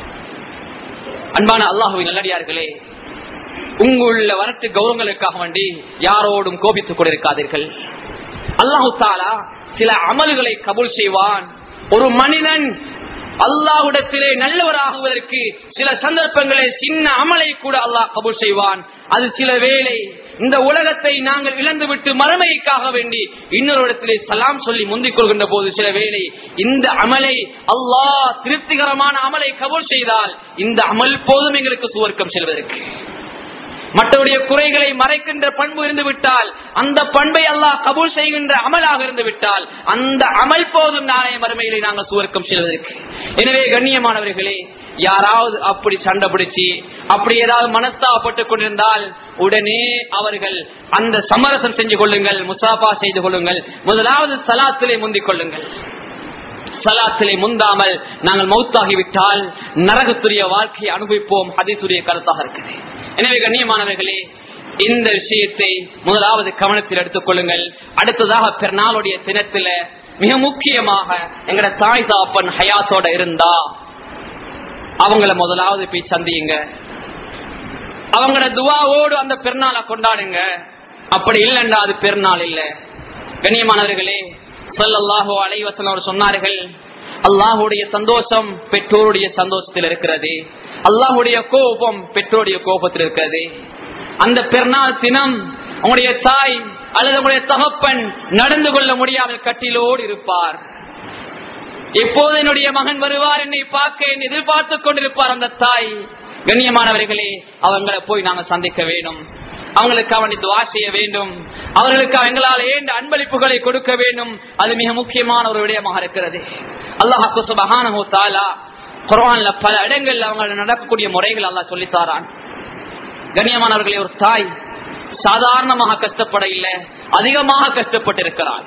அன்பான அல்லாஹுவின் நல்லடியார்களே உங்களுள்ள வரட்டு கௌரவங்களுக்காக வேண்டி யாரோடும் கோபித்துக் கொண்டிருக்காதீர்கள் அல்லாஹு தாலா சில அமல்களை கபூல் செய்வான் ஒரு மனிதன் அல்லாஹுடத்திலே நல்லவராகுவதற்கு சில சந்தர்ப்பங்களை சின்ன அமலை கூட அல்லாஹ் கபூல் செய்வான் அது சில வேளை இந்த உலகத்தை நாங்கள் இழந்துவிட்டு மறுமைக்காக வேண்டி இன்னொரு இடத்திலே சலாம் சொல்லி முந்திக் கொள்கின்ற போது சில வேளை இந்த அமலை அல்லாஹ் திருப்திகரமான அமலை கபூல் செய்தால் இந்த அமல் போதும் எங்களுக்கு சுவர்க்கம் செல்வதற்கு மற்றவருடைய குறைகளை மறைக்கின்ற பண்பு இருந்து விட்டால் அந்த பண்பை அல்லாஹ் கபூல் செய்கின்ற அமலாக இருந்து விட்டால் அந்த அமல் போதும் நாளைய மறுமையிலே நாங்கள் சுவர்க்கம் செல்வதற்கு எனவே கண்ணியமானவர்களே யாராவது அப்படி சண்டை பிடிச்சி அப்படி ஏதாவது மனஸ்தாபப்பட்டுக் கொண்டிருந்தால் உடனே அவர்கள் அந்த சமரசம் செஞ்சு கொள்ளுங்கள் முசாபா செய்து கொள்ளுங்கள் முதலாவது சலாத்திலே முந்திக் கொள்ளுங்கள் சலாத்திலே முந்தாமல் நாங்கள் மௌத்தாகிவிட்டால் நரகத்துடைய வாழ்க்கையை அனுபவிப்போம் ஹதீசுடைய கருத்தாக இருக்குது எனவே கண்ணியமானவர்களே இந்த விஷயத்தை முதலாவது கவனத்தில் எடுத்துக் கொள்ளுங்கள் அடுத்ததாக பெருநாளுடைய தினத்துல மிக முக்கியமாக எங்கட தாய் தாப்பன் ஹயாத்தோட இருந்தா அவங்கள முதலாவது போய் சந்தியுங்க அவங்களோட துவாவோடு அந்த பெருநாளை கொண்டாடுங்க அப்படி இல்லைண்டா அது பெருநாள் இல்ல கண்ணியமானவர்களே சொல்லல்லாஹோ அலைவசன் அவர் சொன்னார்கள் அல்லாஹுடைய சந்தோஷம் பெற்றோருடைய சந்தோஷத்தில் இருக்கிறது அல்லாஹுடைய கோபம் பெற்றோருடைய கோபத்தில் இருக்கிறது அந்த பெருநாள் தினம் உங்களுடைய தாய் அல்லது உங்களுடைய தகப்பன் நடந்து கொள்ள முடியாமல் கட்டிலோடு இருப்பார் எப்போது என்னுடைய மகன் வருவார் என்னை பார்க்க என்னை எதிர்பார்த்துக் கொண்டிருப்பார் அந்த தாய் கண்ணியமானவர்களே அவங்களை போய் நாங்கள் சந்திக்க வேண்டும் அவங்களுக்கு அவனை துவா செய்ய வேண்டும் அவர்களுக்கு எங்களால் ஏண்ட அன்பளிப்புகளை கொடுக்க வேண்டும் அது மிக முக்கியமான ஒரு விடயமாக இருக்கிறது அல்லாஹாக்கு சுபஹானஹு தாலா குரான்ல பல இடங்கள்ல அவங்க நடக்கக்கூடிய முறைகள் அல்லா சொல்லித்தாரான் கண்ணியமானவர்களே ஒரு தாய் சாதாரணமாக கஷ்டப்பட இல்லை அதிகமாக கஷ்டப்பட்டிருக்கிறார்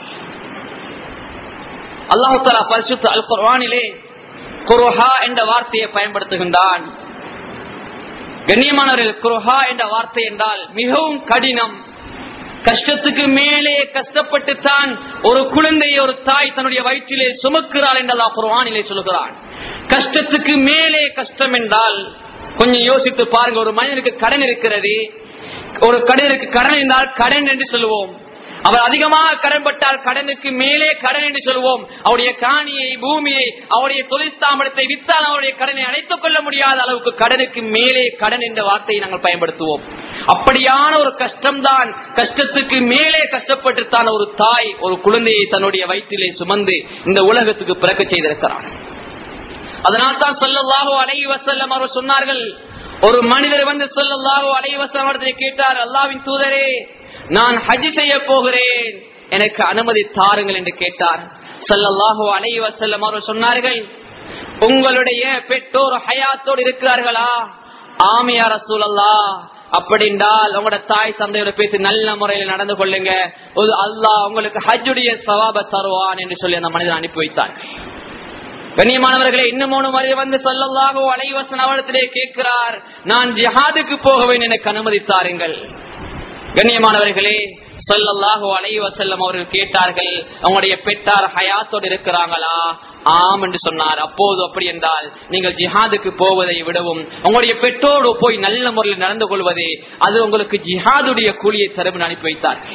அல்லாஹு தாலா பரிசுத்த அல் குர்வானிலே குருஹா என்ற வார்த்தையை பயன்படுத்துகின்றான் கண்ணியமானவர்கள் குருஹா என்ற வார்த்தை என்றால் மிகவும் கடினம் கஷ்டத்துக்கு மேலே கஷ்டப்பட்டு தான் ஒரு குழந்தையை ஒரு தாய் தன்னுடைய வயிற்றிலே சுமக்கிறாள் என்றல்லா குர்வானிலே சொல்லுகிறான் கஷ்டத்துக்கு மேலே கஷ்டம் என்றால் கொஞ்சம் யோசித்து பாருங்க ஒரு மனிதனுக்கு கடன் இருக்கிறது ஒரு கடனுக்கு கடன் என்றால் கடன் என்று சொல்லுவோம் அவர் அதிகமாக கடன் பட்டால் கடனுக்கு மேலே கடன் என்று சொல்வோம் அவருடைய காணியை பூமியை அவருடைய தொழிற்சாமடத்தை வித்தால் அவருடைய கடனை அடைத்துக் கொள்ள முடியாத அளவுக்கு கடனுக்கு மேலே கடன் என்ற வார்த்தையை நாங்கள் பயன்படுத்துவோம் அப்படியான ஒரு கஷ்டம்தான் கஷ்டத்துக்கு மேலே கஷ்டப்பட்டுத்தான் ஒரு தாய் ஒரு குழந்தையை தன்னுடைய வயிற்றிலே சுமந்து இந்த உலகத்துக்கு பிறக்க செய்திருக்கிறான் அதனால் தான் சொல்லலாகோ அலைவசல்லம் அவர் சொன்னார்கள் ஒரு மனிதர் வந்து சொல்லலாகோ அலைவசல்லம் கேட்டார் அல்லாவின் தூதரே நான் ஹஜ் செய்ய போகிறேன் எனக்கு அனுமதி தாருங்கள் என்று கேட்டார் சல்லல்லாஹோ அலைவசல்லம் அவர் சொன்னார்கள் உங்களுடைய பெற்றோர் ஹயாத்தோடு இருக்கிறார்களா ஆமியா ரசூலல்லா அப்படின்றால் உங்களோட தாய் தந்தையோட பேசி நல்ல முறையில் நடந்து கொள்ளுங்க ஒரு அல்லாஹ் உங்களுக்கு ஹஜ்ஜுடைய சவாப தருவான் என்று சொல்லி அந்த மனிதன் அனுப்பி வைத்தார் கண்ணியமானவர்களே இன்னும் மூணு முறை வந்து சொல்லல்லாகோ அலைவசன் அவரிடத்திலே கேட்கிறார் நான் ஜிஹாதுக்கு போகவேன் எனக்கு அனுமதித்தாருங்கள் கண்ணியமானவர்களே சொல்லல்லாஹோ அலைவசல்லம் அவர்கள் கேட்டார்கள் அவங்களுடைய பெற்றார் ஹயாத்தோடு இருக்கிறாங்களா ஆம் என்று சொன்னார் அப்போது அப்படி என்றால் நீங்கள் ஜிஹாதுக்கு போவதை விடவும் உங்களுடைய பெற்றோடு போய் நல்ல முறையில் நடந்து கொள்வதே அது உங்களுக்கு ஜிஹாதுடைய கூலியை தரும் அனுப்பி வைத்தார்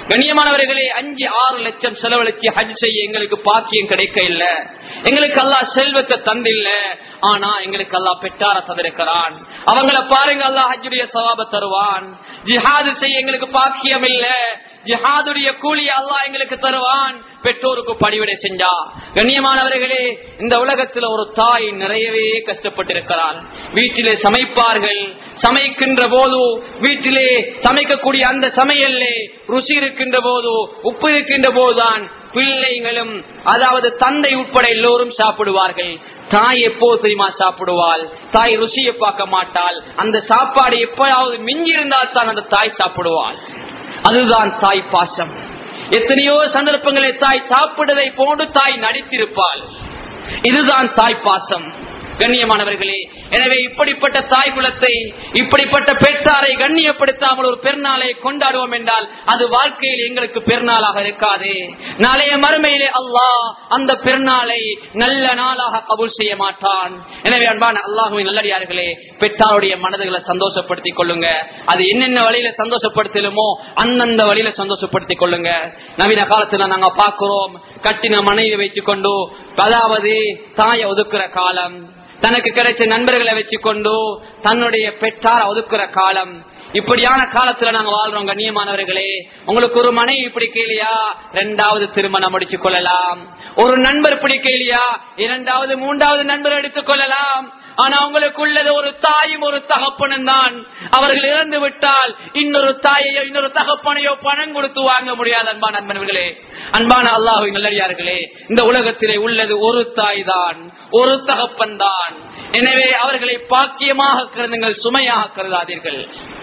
கண்ணியமானவர்களே அஞ்சு ஆறு லட்சம் செலவழிச்சு ஹஜ் செய்ய எங்களுக்கு பாக்கியம் கிடைக்க இல்ல எங்களுக்கு அல்லா செல்வத்தை தந்தில்ல ஆனா எங்களுக்கு அல்லா பெற்றார தந்திருக்கிறான் அவங்கள பாருங்க அல்லா ஹஜ்ஜுடைய சவாப தருவான் ஜிஹாது செய்ய எங்களுக்கு பாக்கியம் இல்ல ஜிஹாதுடைய கூலி அல்லாஹ் எங்களுக்கு தருவான் பெற்றோருக்கு பணிவிடை செஞ்சா கண்ணியமானவர்களே இந்த உலகத்துல ஒரு தாய் நிறையவே கஷ்டப்பட்டிருக்கிறார் வீட்டிலே சமைப்பார்கள் சமைக்கின்ற போது வீட்டிலே சமைக்கக்கூடிய அந்த சமையல்லே ருசி இருக்கின்ற போது உப்பு இருக்கின்ற போதுதான் பிள்ளைகளும் அதாவது தந்தை உட்பட எல்லோரும் சாப்பிடுவார்கள் தாய் எப்போ தெரியுமா சாப்பிடுவாள் தாய் ருசியை பார்க்க மாட்டாள் அந்த சாப்பாடு எப்பயாவது மிஞ்சி இருந்தால் தான் அந்த தாய் சாப்பிடுவாள் அதுதான் தாய் பாசம் எத்தனையோ சந்தர்ப்பங்களை தாய் சாப்பிடுவதை போன்று தாய் நடித்திருப்பாள் இதுதான் தாய் பாசம் கண்ணியமானவர்களே எனவே இப்படிப்பட்ட தாய் குலத்தை இப்படிப்பட்ட பெற்றாரை கண்ணியப்படுத்தாமல் ஒரு பெருநாளை கொண்டாடுவோம் என்றால் அது வாழ்க்கையில் எங்களுக்கு பெருநாளாக இருக்காது நாளைய மறுமையிலே அல்லாஹ் அந்த பெருநாளை நல்ல நாளாக கபூல் செய்ய மாட்டான் எனவே அன்பான அல்லாஹுவின் நல்லடியார்களே பெற்றாருடைய மனதுகளை சந்தோஷப்படுத்திக் கொள்ளுங்க அது என்னென்ன வழியில சந்தோஷப்படுத்தலுமோ அந்தந்த வழியில சந்தோஷப்படுத்திக் கொள்ளுங்க நவீன காலத்துல நாங்க பாக்குறோம் கட்டின மனைவி வைத்துக் கொண்டு அதாவது தாயை ஒதுக்குற காலம் தனக்கு கிடைச்ச நண்பர்களை வச்சுக்கொண்டு தன்னுடைய பெற்றார ஒதுக்குற காலம் இப்படியான காலத்துல நாங்க வாழ்றோம் கண்ணியமானவர்களே உங்களுக்கு ஒரு மனைவி பிடிக்கலையா இரண்டாவது திருமணம் முடிச்சுக் கொள்ளலாம் ஒரு நண்பர் பிடிக்கலையா இரண்டாவது மூன்றாவது நண்பர் எடுத்துக் கொள்ளலாம் ஆனா உங்களுக்கு உள்ளது ஒரு தாயும் ஒரு தகப்பனும் தான் அவர்கள் இறந்து விட்டால் இன்னொரு தாயையோ இன்னொரு தகப்பனையோ பணம் கொடுத்து வாங்க முடியாது அன்பான நண்பர்களே அன்பான அல்லாஹுவின் நல்லடியார்களே இந்த உலகத்திலே உள்ளது ஒரு தாய் தான் ஒரு தகப்பன் தான் எனவே அவர்களை பாக்கியமாக கருதுங்கள் சுமையாக கருதாதீர்கள்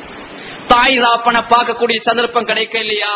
தாய் தாப்பனை பார்க்கக்கூடிய சந்தர்ப்பம் கிடைக்க இல்லையா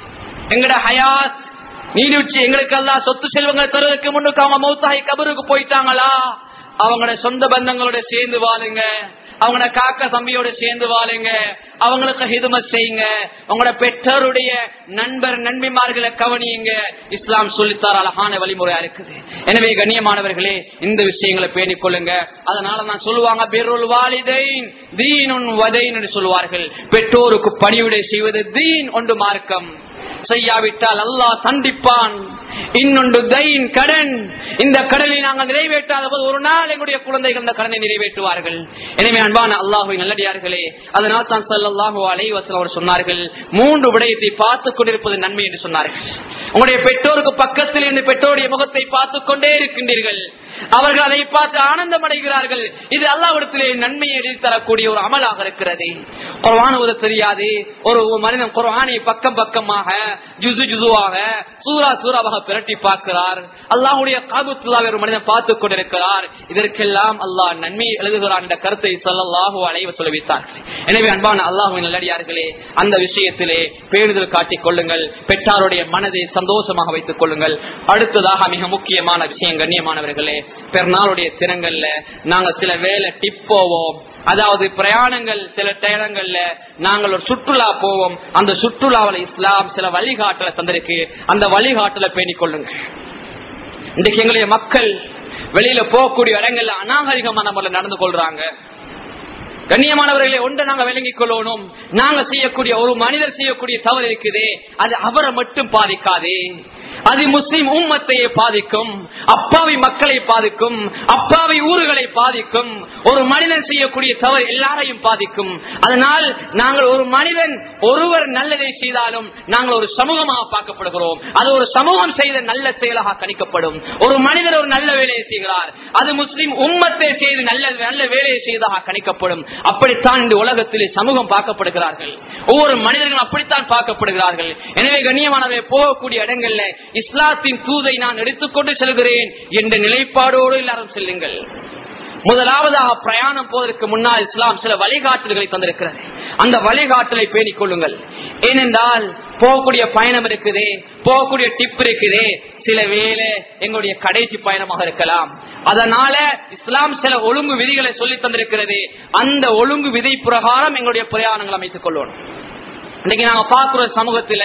எங்கட ஹயாத் நீடிச்சு எங்களுக்கு எல்லாம் சொத்து செல்வங்கள் தருவதற்கு முன்னுக்கு அவங்க மௌத்தாய் கபருக்கு போயிட்டாங்களா அவங்களோட சொந்த பந்தங்களோட சேர்ந்து வாழுங்க அவங்களோட காக்க தம்பியோட சேர்ந்து வாழுங்க அவங்களுக்கு ஹிதுமத் செய்யுங்க உங்களோட பெற்றோருடைய நண்பர் நண்பிமார்களை கவனியுங்க இஸ்லாம் சொல்லித்தார அழகான வழிமுறையா இருக்குது எனவே கண்ணியமானவர்களே இந்த விஷயங்களை பேணிக் கொள்ளுங்க அதனால நான் சொல்லுவாங்க பெருள் வாலிதைன் தீன் வதைன்னு சொல்லுவார்கள் பெற்றோருக்கு பணிவிடை செய்வது தீன் ஒன்று மார்க்கம் செய்யாவிட்டால் அல்லாஹ் சந்திப்பான் இன்னொன்று தைன் கடன் இந்த கடனை நாங்கள் நிறைவேற்றாத போது ஒரு நாள் எங்களுடைய குழந்தைகள் இந்த கடனை நிறைவேற்றுவார்கள் எனவே அன்பான அல்லாஹுவை நல்லடியார்களே அதனால் தான் சல்லாஹூ அலைவசல் அவர் சொன்னார்கள் மூன்று விடயத்தை பார்த்துக் கொண்டிருப்பது நன்மை என்று சொன்னார்கள் உங்களுடைய பெற்றோருக்கு பக்கத்தில் இருந்து பெற்றோருடைய முகத்தை பார்த்துக் கொண்டே இருக்கின்றீர்கள் அவர்கள் அதை பார்த்து ஆனந்தம் அடைகிறார்கள் இது அல்லாவிடத்திலே நன்மையை எழுதி தரக்கூடிய ஒரு அமலாக இருக்கிறது குரான் ஓத தெரியாது ஒரு மனிதன் குரானை பக்கம் பக்கமாக ஜுசு ஜுசுவாக சூரா சூறாவாக பிரட்டி பார்க்கிறார் அல்லாஹுடைய காபுத்துல்லாவை ஒரு மனிதன் பார்த்துக் கொண்டிருக்கிறார் இதற்கெல்லாம் அல்லாஹ் நன்மையை எழுதுகிறான் என்ற கருத்தை சொல்லல்லாஹு அலைவ சொல்லிவித்தார் எனவே அன்பான அல்லாஹுவின் நல்லடியார்களே அந்த விஷயத்திலே பேணுதல் காட்டிக் கொள்ளுங்கள் பெற்றாருடைய மனதை சந்தோஷமாக வைத்துக் கொள்ளுங்கள் அடுத்ததாக மிக முக்கியமான விஷயம் கண்ணியமானவர்களே பெருநாளுடைய தினங்கள்ல நாங்க சில வேலை டிப் போவோம் அதாவது பிரயாணங்கள் சில நேரங்கள்ல நாங்கள் ஒரு சுற்றுலா போவோம் அந்த சுற்றுலாவில் இஸ்லாம் சில வழிகாட்டலை தந்திருக்கு அந்த வழிகாட்டலை பேணிக் கொள்ளுங்க இன்றைக்கு எங்களுடைய மக்கள் வெளியில போகக்கூடிய இடங்கள்ல அநாகரிகமான முறையில் நடந்து கொள்றாங்க கண்ணியமானவர்களை ஒன்று நாங்க விளங்கிக் கொள்ளணும் நாங்க செய்யக்கூடிய ஒரு மனிதர் செய்யக்கூடிய தவறு இருக்குதே அது அவரை மட்டும் பாதிக்காதே அது முஸ்லிம் உம்மத்தையே பாதிக்கும் அப்பாவி மக்களை பாதிக்கும் அப்பாவி ஊர்களை பாதிக்கும் ஒரு மனிதன் செய்யக்கூடிய தவறு எல்லாரையும் பாதிக்கும் அதனால் நாங்கள் ஒரு மனிதன் ஒருவர் நல்லதை செய்தாலும் நாங்கள் ஒரு சமூகமாக பார்க்கப்படுகிறோம் அது ஒரு சமூகம் செய்த நல்ல செயலாக கணிக்கப்படும் ஒரு மனிதர் ஒரு நல்ல வேலையை செய்கிறார் அது முஸ்லிம் உம்மத்தை செய்து நல்ல நல்ல வேலையை செய்ததாக கணிக்கப்படும் அப்படித்தான் இந்த உலகத்திலே சமூகம் பார்க்கப்படுகிறார்கள் ஒவ்வொரு மனிதர்களும் அப்படித்தான் பார்க்கப்படுகிறார்கள் எனவே கண்ணியமானவை போகக்கூடிய இடங்கள்ல இஸ்லாத்தின் தூதை நான் எடுத்துக்கொண்டு செல்கிறேன் என்ற நிலைப்பாடோடு எல்லாரும் செல்லுங்கள் முதலாவதாக பிரயாணம் போவதற்கு முன்னால் இஸ்லாம் சில வழிகாட்டல்களை தந்திருக்கிறது அந்த வழிகாட்டலை பேணிக் கொள்ளுங்கள் ஏனென்றால் போகக்கூடிய பயணம் இருக்குதே போகக்கூடிய டிப் இருக்குதே சில வேலை எங்களுடைய கடைசி பயணமாக இருக்கலாம் அதனால இஸ்லாம் சில ஒழுங்கு விதிகளை சொல்லி தந்திருக்கிறது அந்த ஒழுங்கு விதி பிரகாரம் எங்களுடைய பிரயாணங்கள் அமைத்துக் கொள்ளணும் இன்னைக்கு நாங்க பார்க்கிற சமூகத்தில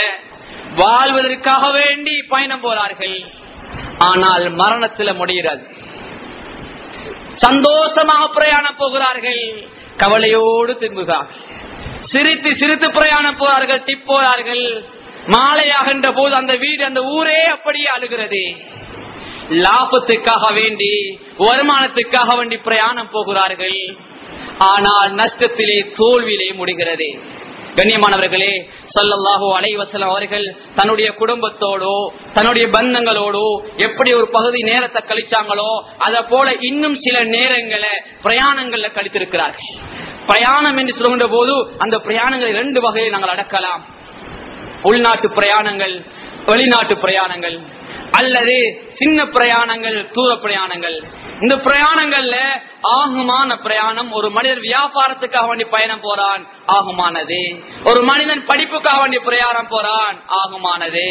வாழ்வதற்காக வேண்டி பயணம் போறார்கள் ஆனால் மரணத்துல முடிகிறது சந்தோஷமாக பிரயாணம் போகிறார்கள் கவலையோடு திரும்புகிறார்கள் சிரித்து சிரித்து பிரயாணம் போறார்கள் டிப் போறார்கள் மாலையாகின்ற போது அந்த வீடு அந்த ஊரே அப்படியே அழுகிறது லாபத்துக்காக வேண்டி வருமானத்துக்காக வேண்டி பிரயாணம் போகிறார்கள் ஆனால் நஷ்டத்திலே தோல்வியிலே முடிகிறது கண்ணியமானவர்களே சொல்லல்லாஹோ அலைவசலம் அவர்கள் தன்னுடைய குடும்பத்தோடோ தன்னுடைய பந்தங்களோடோ எப்படி ஒரு பகுதி நேரத்தை கழிச்சாங்களோ அத போல இன்னும் சில நேரங்களை பிரயாணங்கள்ல கழித்திருக்கிறார்கள் பிரயாணம் என்று சொல்கின்ற போது அந்த பிரயாணங்களை இரண்டு வகையை நாங்கள் அடக்கலாம் உள்நாட்டு பிரயாணங்கள் வெளிநாட்டு பிரயாணங்கள் அல்லது சின்ன பிரயாணங்கள் தூர பிரயாணங்கள் இந்த பிரயாணங்கள்ல ஆகுமான பிரயாணம் ஒரு மனிதன் வியாபாரத்துக்காக வேண்டி பயணம் போறான் ஆகுமானது ஒரு மனிதன் படிப்புக்காக வேண்டி பிரயாணம் போறான் ஆகுமானது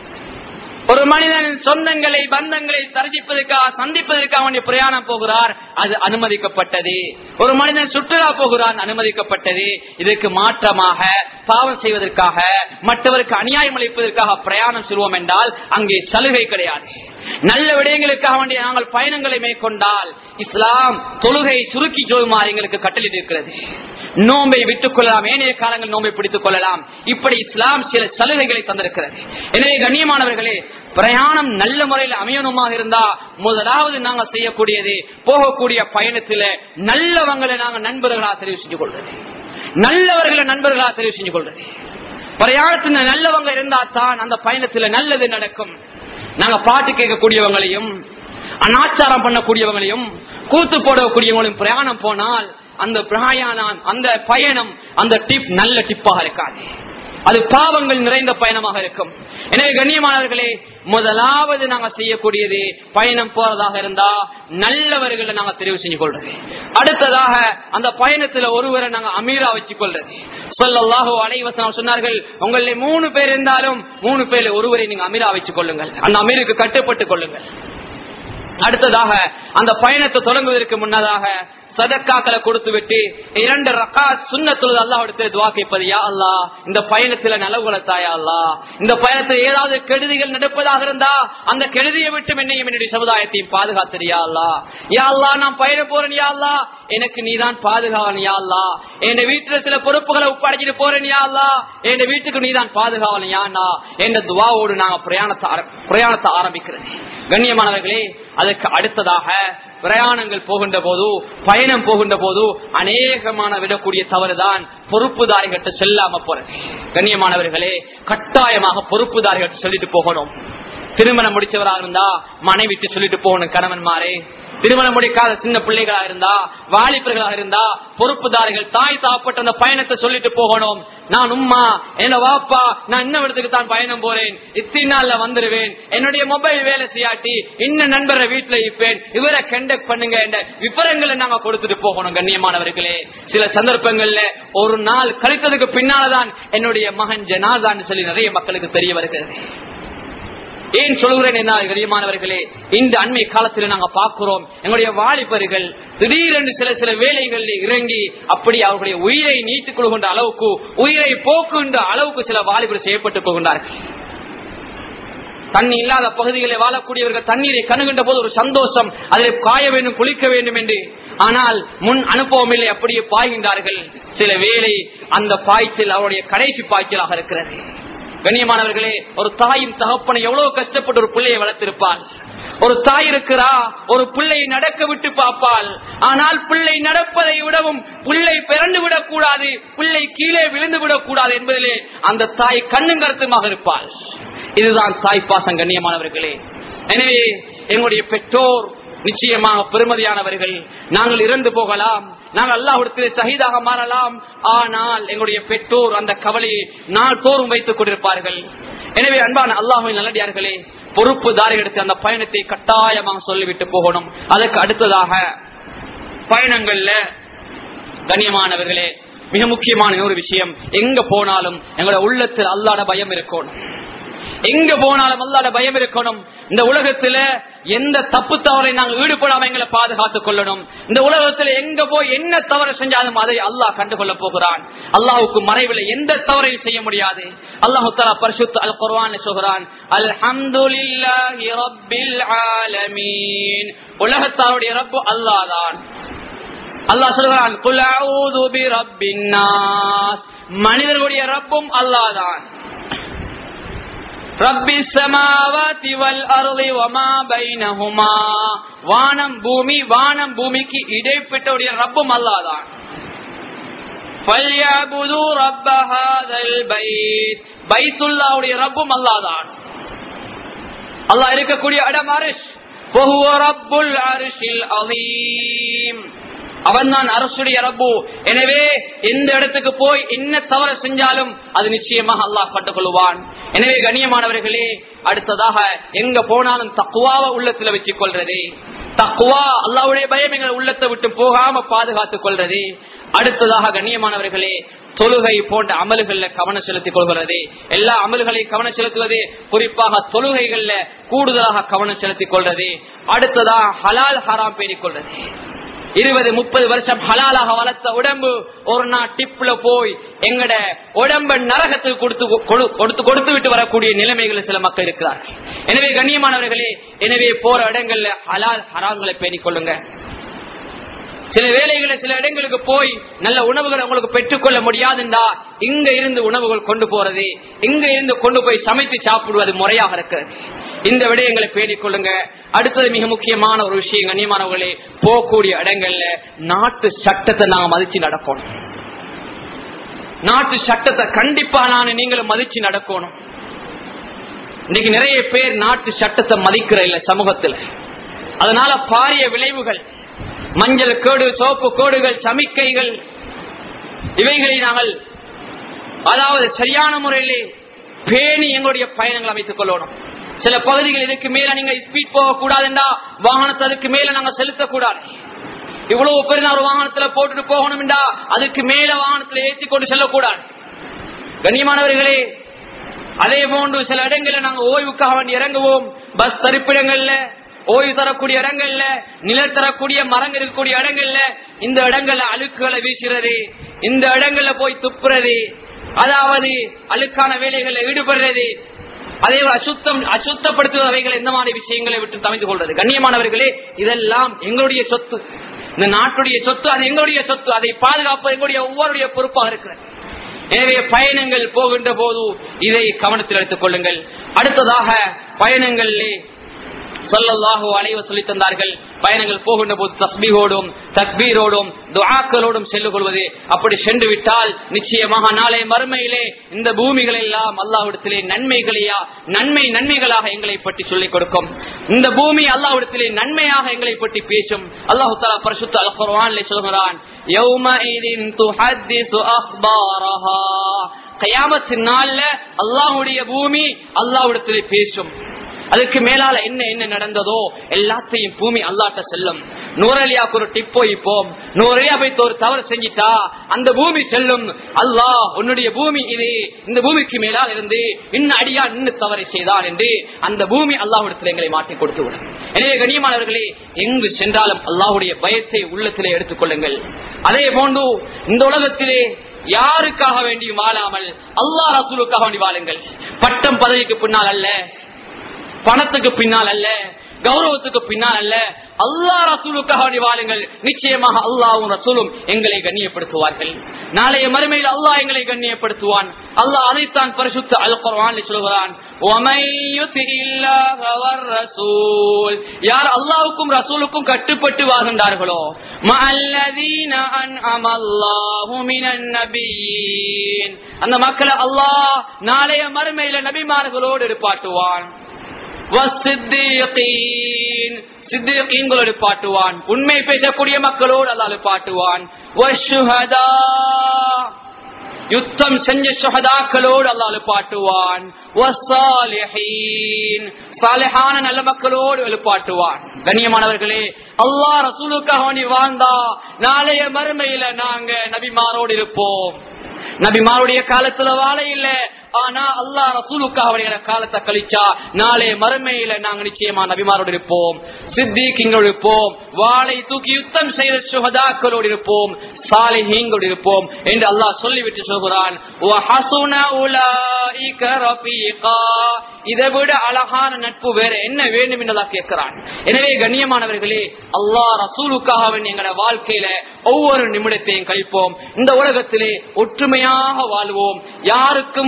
ஒரு மனிதன் சொந்தங்களை பந்தங்களை தரிசிப்பதற்காக சந்திப்பதற்காக வேண்டிய பிரயாணம் போகிறார் அது அனுமதிக்கப்பட்டது ஒரு மனிதன் சுற்றுலா போகிறான் அனுமதிக்கப்பட்டது இதற்கு மாற்றமாக பாவம் செய்வதற்காக மற்றவருக்கு அநியாயம் அளிப்பதற்காக பிரயாணம் செல்வோம் என்றால் அங்கே சலுகை கிடையாது நல்ல விடயங்களுக்காக வேண்டிய நாங்கள் பயணங்களை மேற்கொண்டால் இஸ்லாம் தொழுகை சுருக்கி சொல்லுமாறு எங்களுக்கு கட்டளிட்டு இருக்கிறது நோம்பை விட்டுக் கொள்ளலாம் ஏனைய காலங்கள் நோம்பை பிடித்துக் கொள்ளலாம் இப்படி இஸ்லாம் சில சலுகைகளை தந்திருக்கிறது எனவே கண்ணியமானவர்களே பிரயாணம் நல்ல முறையில் அமையணுமாக இருந்தா முதலாவது நாங்க செய்யக்கூடியது போகக்கூடிய பயணத்துல நல்லவங்களை நாங்க நண்பர்களா தெரிவு செஞ்சு கொள்றது நல்லவர்களை நண்பர்களா தெரிவு செஞ்சு கொள்றது பிரயாணத்துல நல்லவங்க இருந்தா தான் அந்த பயணத்துல நல்லது நடக்கும் நாங்க பாட்டு கேட்கக்கூடியவங்களையும் அனாச்சாரம் பண்ணக்கூடியவங்களையும் கூத்து போடக்கூடியவங்களையும் பிரயாணம் போனால் அந்த பிரயாணம் அந்த பயணம் அந்த டிப் நல்ல டிப்பாக இருக்காது அது பாவங்கள் நிறைந்த பயணமாக இருக்கும் எனவே கண்ணியமானவர்களே முதலாவது நாங்க செய்யக்கூடியது பயணம் போறதாக இருந்தா நல்லவர்களை நாங்க தெரிவு செஞ்சு கொள்றது அடுத்ததாக அந்த பயணத்துல ஒருவரை நாங்க அமீரா வச்சு கொள்றது சொல்லல்லாஹோ அலைவசனம் சொன்னார்கள் உங்களில் மூணு பேர் இருந்தாலும் மூணு பேர்ல ஒருவரை நீங்க அமீரா வச்சுக் கொள்ளுங்கள் அந்த அமீருக்கு கட்டுப்பட்டுக் கொள்ளுங்கள் அடுத்ததாக அந்த பயணத்தை தொடங்குவதற்கு முன்னதாக சதக்காக்களை கொடுத்து விட்டு இரண்டு ரக்கா சுண்ணத்துள்ளது அல்லாஹிடத்தில் துவா கேட்பது யா அல்லா இந்த பயணத்துல நலவுகளை தாயா அல்லா இந்த பயணத்தில் ஏதாவது கெடுதிகள் நடப்பதாக இருந்தா அந்த கெடுதியை விட்டு என்னையும் என்னுடைய சமுதாயத்தையும் பாதுகாத்திரியா அல்லா யா அல்லா நான் பயணம் போறேன் யா அல்லா எனக்கு நீதான் பாதுகாவன் யா அல்லா என் வீட்டுல சில பொறுப்புகளை ஒப்படைச்சிட்டு போறேன் யா அல்லா என் வீட்டுக்கு நீதான் பாதுகாவன் யானா என்ற துவாவோடு நாங்க பிரயாணத்தை ஆர- பிரயாணத்தை ஆரம்பிக்கிறது கண்ணியமானவர்களே அதுக்கு அடுத்ததாக பிரயாணங்கள் போகின்ற போது பயணம் போகின்ற போது அநேகமான விடக்கூடிய தவறுதான் பொறுப்புதாரிகிட்ட செல்லாம போறது கண்ணியமானவர்களே கட்டாயமாக பொறுப்புதாரிகிட்ட சொல்லிட்டு போகணும் திருமணம் முடிச்சவராக இருந்தா மனைவிட்டு சொல்லிட்டு போகணும் கணவன்மாரே திருமணம் முடிக்காத சின்ன பிள்ளைகளா இருந்தா வாலிபர்களாக இருந்தா பொறுப்புதாரிகள் தாய் சாப்பிட்ட அந்த பயணத்தை சொல்லிட்டு போகணும் நான் உம்மா என்ன வாப்பா நான் இன்னும் இடத்துக்கு தான் பயணம் போறேன் இத்தனை நாள்ல வந்துருவேன் என்னுடைய மொபைல் வேலை செய்யாட்டி இன்னும் நண்பரை வீட்டுல இருப்பேன் இவரை கண்டக்ட் பண்ணுங்க என்ற விவரங்களை நாங்க கொடுத்துட்டு போகணும் கண்ணியமானவர்களே சில சந்தர்ப்பங்கள்ல ஒரு நாள் கழித்ததுக்கு பின்னால்தான் என்னுடைய மகன் ஜனாதான்னு சொல்லி நிறைய மக்களுக்கு தெரிய வருகிறது ஏன் சொல்கிறேன் என்ன கரியமானவர்களே இந்த அண்மை காலத்தில் நாங்க பார்க்கிறோம் எங்களுடைய வாலிபர்கள் திடீரென்று சில சில வேலைகளில் இறங்கி அப்படி அவர்களுடைய உயிரை நீட்டுக் கொள்கின்ற அளவுக்கு உயிரை போக்குகின்ற அளவுக்கு சில வாலிபர்கள் செய்யப்பட்டு போகின்றார்கள் தண்ணி இல்லாத பகுதிகளில் வாழக்கூடியவர்கள் தண்ணீரை கணுகின்ற போது ஒரு சந்தோஷம் அதில் காய வேண்டும் குளிக்க வேண்டும் என்று ஆனால் முன் அனுபவம் இல்லை அப்படியே பாய்கின்றார்கள் சில வேளை அந்த பாய்ச்சல் அவருடைய கடைசி பாய்ச்சலாக இருக்கிறது கண்ணியமானவர்களே ஒரு தாயும் தகப்பனை எவ்வளவு கஷ்டப்பட்டு ஒரு பிள்ளையை வளர்த்திருப்பாள் ஒரு தாய் இருக்கிறா ஒரு பிள்ளையை நடக்க விட்டு பார்ப்பாள் ஆனால் பிள்ளை நடப்பதை விடவும் பிள்ளை பிறந்து விடக் கூடாது பிள்ளை கீழே விழுந்து விடக் கூடாது என்பதிலே அந்த தாய் கண்ணும் கருத்துமாக இருப்பாள் இதுதான் தாய் பாசம் கண்ணியமானவர்களே எனவே எங்களுடைய பெற்றோர் நிச்சயமாக பெருமதியானவர்கள் நாங்கள் இறந்து போகலாம் நாங்கள் அல்லாஹிடத்திலே சகிதாக மாறலாம் ஆனால் எங்களுடைய பெற்றோர் அந்த கவலையை நாள் தோறும் வைத்துக் கொண்டிருப்பார்கள் எனவே அன்பான அல்லாஹின் நல்லடியார்களே பொறுப்புதாரிகளுக்கு அந்த பயணத்தை கட்டாயமாக சொல்லிவிட்டு போகணும் அதற்கு அடுத்ததாக பயணங்கள்ல கண்ணியமானவர்களே மிக முக்கியமான ஒரு விஷயம் எங்க போனாலும் எங்களோட உள்ளத்தில் அல்லாட பயம் இருக்கணும் எங்க போனாலும் அல்லாட பயம் இருக்கணும் இந்த உலகத்துல எந்த தப்பு தவறை நாங்கள் ஈடுபடாம எங்களை பாதுகாத்துக் கொள்ளணும் இந்த உலகத்துல எங்க போய் என்ன தவறு செஞ்சாலும் அதை அல்லாஹ் கண்டுகொள்ள போகிறான் அல்லாஹுக்கு மறைவில் எந்த தவறையும் செய்ய முடியாது அல்லாஹு தலா பரிசுத்த அல் குர்ஆன் சொல்கிறான் அல்ஹம்துலில்லாஹி ரப்பில் ஆலமீன் உலகத்தாருடைய ரப்பு அல்லாஹ் தான் அல்லாஹ் சொல்கிறான் குல் அஊது பி ரப்பின் நாஸ் மனிதர்களுடைய ரப்பும் அல்லாஹ் தான் ரப்பி சமாவாதி வல் அருளி வமா பைனஹுமா வானம் பூமி வானம் பூமிக்கு இடைப்பட்டவுடைய ரப்பும் அல்லாதான் فَلْيَعْبُدُوا رَبَّ هَذَا الْبَيْتِ பைத்துல்லாவுடைய ரப்பும் அல்லாதான் அல்லாஹ் இருக்கக்கூடிய இடம் அரிஷ் وَهُوَ رَبُّ الْعَرْشِ الْعَظِيمِ அவன் தான் அரசுடைய ரப்பு எனவே எந்த இடத்துக்கு போய் என்ன தவறு செஞ்சாலும் அது நிச்சயமாக அல்லாஹ் பட்டுக் கொள்வான் எனவே கண்ணியமானவர்களே அடுத்ததாக எங்க போனாலும் தக்குவாவை உள்ளத்துல வச்சுக் கொள்றது தக்குவா அல்லாவுடைய பயம் எங்கள் உள்ளத்தை விட்டு போகாம பாதுகாத்துக் கொள்றது அடுத்ததாக கண்ணியமானவர்களே தொழுகை போன்ற அமல்கள்ல கவனம் செலுத்திக் கொள்கிறது எல்லா அமல்களையும் கவனம் செலுத்துவது குறிப்பாக தொழுகைகள்ல கூடுதலாக கவனம் செலுத்திக் கொள்றது அடுத்ததாக ஹலால் ஹராம் பேணிக் கொள்றது இருபது முப்பது வருஷம் ஹலாலாக வளர்த்த உடம்பு ஒரு நாள் டிப்ல போய் எங்கட உடம்ப நரகத்துக்கு கொடுத்து கொடு- கொடுத்து கொடுத்து விட்டு வரக்கூடிய நிலைமைகள் சில மக்கள் இருக்கிறார்கள் எனவே கண்ணியமானவர்களே எனவே போற இடங்கள்ல ஹலால் ஹராங்களை பேணிக் கொள்ளுங்க சில வேளைகளில் சில இடங்களுக்கு போய் நல்ல உணவுகளை உங்களுக்கு பெற்றுக்கொள்ள முடியாதுண்டா இங்க இருந்து உணவுகள் கொண்டு போறது இங்க இருந்து கொண்டு போய் சமைத்து சாப்பிடுவது முறையாக இருக்கிறது இந்த விடயங்களை பேடிக் கொள்ளுங்க அடுத்தது மிக முக்கியமான ஒரு விஷயம் கண்ணியமானவர்களே போகக்கூடிய இடங்கள்ல நாட்டு சட்டத்தை நாங்க மதிச்சு நடக்கணும் நாட்டு சட்டத்தை கண்டிப்பா நான் நீங்களும் மதிச்சு நடக்கணும் இன்னைக்கு நிறைய பேர் நாட்டு சட்டத்தை மதிக்கிற இல்ல சமூகத்துல அதனால பாரிய விளைவுகள் மஞ்சள் கோடு சோப்பு கோடுகள் சமிக்கைகள் இவைகளை நாங்கள் அதாவது சரியான முறையிலே பேணி எங்களுடைய பயணங்கள் அமைத்துக் கொள்ளணும் சில பகுதிகள் இதுக்கு மேல நீங்க ஸ்பீட் போக கூடாதுண்டா வாகனத்தை அதுக்கு மேல நாங்க செலுத்தக்கூடாது இவ்வளவு பெரிய ஒரு வாகனத்துல போட்டுட்டு போகணும்டா அதுக்கு மேல வாகனத்துல ஏற்றி கொண்டு செல்லக்கூடாது கண்ணியமானவர்களே அதே போன்று சில இடங்களில் நாங்க ஓய்வுக்காக வேண்டி இறங்குவோம் பஸ் தரிப்பிடங்கள்ல ஓய்வு தரக்கூடிய இடங்கள்ல நிழல் தரக்கூடிய மரங்கள் இருக்கக்கூடிய இடங்கள்ல இந்த இடங்கள்ல அழுக்குகளை வீசுறது இந்த இடங்கள்ல போய் துப்புறது அதாவது அழுக்கான வேலைகளில் ஈடுபடுறது அதே போல அசுத்தம் அசுத்தப்படுத்துவதைகள் எந்த மாதிரி விஷயங்களை விட்டு தமைந்து கொள்றது கண்ணியமானவர்களே இதெல்லாம் எங்களுடைய சொத்து இந்த நாட்டுடைய சொத்து அது எங்களுடைய சொத்து அதை பாதுகாப்பது எங்களுடைய ஒவ்வொருடைய பொறுப்பாக இருக்கிறது எனவே பயணங்கள் போகின்ற போது இதை கவனத்தில் எடுத்துக் கொள்ளுங்கள் அடுத்ததாக பயணங்களிலே சொல்லல்லாஹோ அலைவ சொல்லி தந்தார்கள் பயணங்கள் போகின்ற போது தஸ்பீகோடும் தக்பீரோடும் துஆக்களோடும் செல்லு கொள்வது அப்படி சென்று விட்டால் நிச்சயமாக நாளை மறுமையிலே இந்த பூமிகள் எல்லாம் அல்லாஹ்விடத்திலே நன்மைகளையா நன்மை நன்மைகளாக எங்களை பற்றி சொல்லிக் கொடுக்கும் இந்த பூமி அல்லாஹ்விடத்திலே நன்மையாக எங்களை பற்றி பேசும் அல்லாஹு தலா பரிசுத்த அல் குர்ஆனிலே சொல்கிறான் யௌமஇதின் துஹத்திசு அக்பாரஹா கயாமத்தின் நாள்ல அல்லாஹ்வுடைய பூமி அல்லாஹ்விடத்திலே பேசும் அதுக்கு மேலால என்ன என்ன நடந்ததோ எல்லாத்தையும் பூமி அல்லாட்ட செல்லும் நூறலியாக்கு ஒரு டிப் போய்ப்போம் நூறலியா போய் ஒரு தவறு செஞ்சிட்டா அந்த பூமி செல்லும் அல்லாஹ் உன்னுடைய பூமி இது இந்த பூமிக்கு மேலால் இருந்து இன்னும் அடியா இன்னும் தவறை செய்தான் என்று அந்த பூமி அல்லாஹ்விடத்தில் எங்களை மாற்றி கொடுத்து விடும் எனவே கண்ணியமானவர்களே எங்கு சென்றாலும் அல்லாஹ்வுடைய பயத்தை உள்ளத்திலே எடுத்துக் கொள்ளுங்கள் அதே போன்று இந்த உலகத்திலே யாருக்காக வேண்டியும் வாழாமல் அல்லாஹ் ரசூலுக்காக வேண்டி வாழுங்கள் பட்டம் பதவிக்கு பின்னால் அல்ல பணத்துக்கு பின்னால் அல்ல கௌரவத்துக்கு பின்னால் அல்ல அல்லா ரசூலுக்காக வேண்டி வாழுங்கள் நிச்சயமாக அல்லாவும் ரசூலும் எங்களை கண்ணியப்படுத்துவார்கள் நாளைய மறுமையில் அல்லாஹ் எங்களை கண்ணியப்படுத்துவான் அல்லாஹ் அதைத்தான் பரிசுத்த அல் குர்ஆன் சொல்கிறான் وَمَن يُطِعِ اللَّهَ وَالرَّسُولَ யார் அல்லாஹ்வுக்கும் ரசூலுக்கும் கட்டுப்பட்டு வாழ்கின்றார்களோ مَعَ الَّذِينَ أَنْعَمَ اللَّهُ مِنَ النَّبِيِّينَ அந்த மக்களை அல்லாஹ் நாளைய மறுமையில நபிமார்களோடு இருப்பாட்டுவான் வஸ்ஸித்தீகீன். சித்தீகீன்களோடு பாட்டுவான் உண்மை பேசக்கூடிய மக்களோடு அல்லாஹ் பாட்டுவான் வஷ்ஷுஹதா. யுத்தம் செஞ்ச சுகதாக்களோடு அல்லாஹ் பாட்டுவான் வஸ்ஸாலிஹீன். சாலிஹான நல்ல மக்களோடு எழுப்பாட்டுவான் கண்ணியமானவர்களே அல்லாஹ் ரசூலுக்காக வேண்டி வாழ்ந்தா நாளைய மறுமையில நாங்க நபிமாரோடு இருப்போம் நபிமாருடைய காலத்துல வாழ இல்ல ஆனா அல்லாஹ் ரசூலுக்காக வருகிற காலத்தை கழிச்சா நாளை மறுமையில நாங்க நிச்சயமா நபிமாரோடு இருப்போம் சித்திகளோடு இருப்போம் வாளை தூக்கி யுத்தம் செய்த சுகதாக்களோடு இருப்போம் சாலிஹீங்களோடு இருப்போம் என்று அல்லாஹ் சொல்லிவிட்டு சொல்கிறான் "வஹசுன உலாயிக ரஃபீகா." இதை விட அழகான நட்பு வேற என்ன வேண்டும் என்றதா கேட்கிறான் எனவே கண்ணியமானவர்களே அல்லாஹ் ரசூலுக்காக வேண்டிய எங்களோட வாழ்க்கையில ஒவ்வொரு நிமிடத்தையும் கழிப்போம் இந்த உலகத்திலே ஒற்றுமையாக வாழ்வோம் யாருக்கும்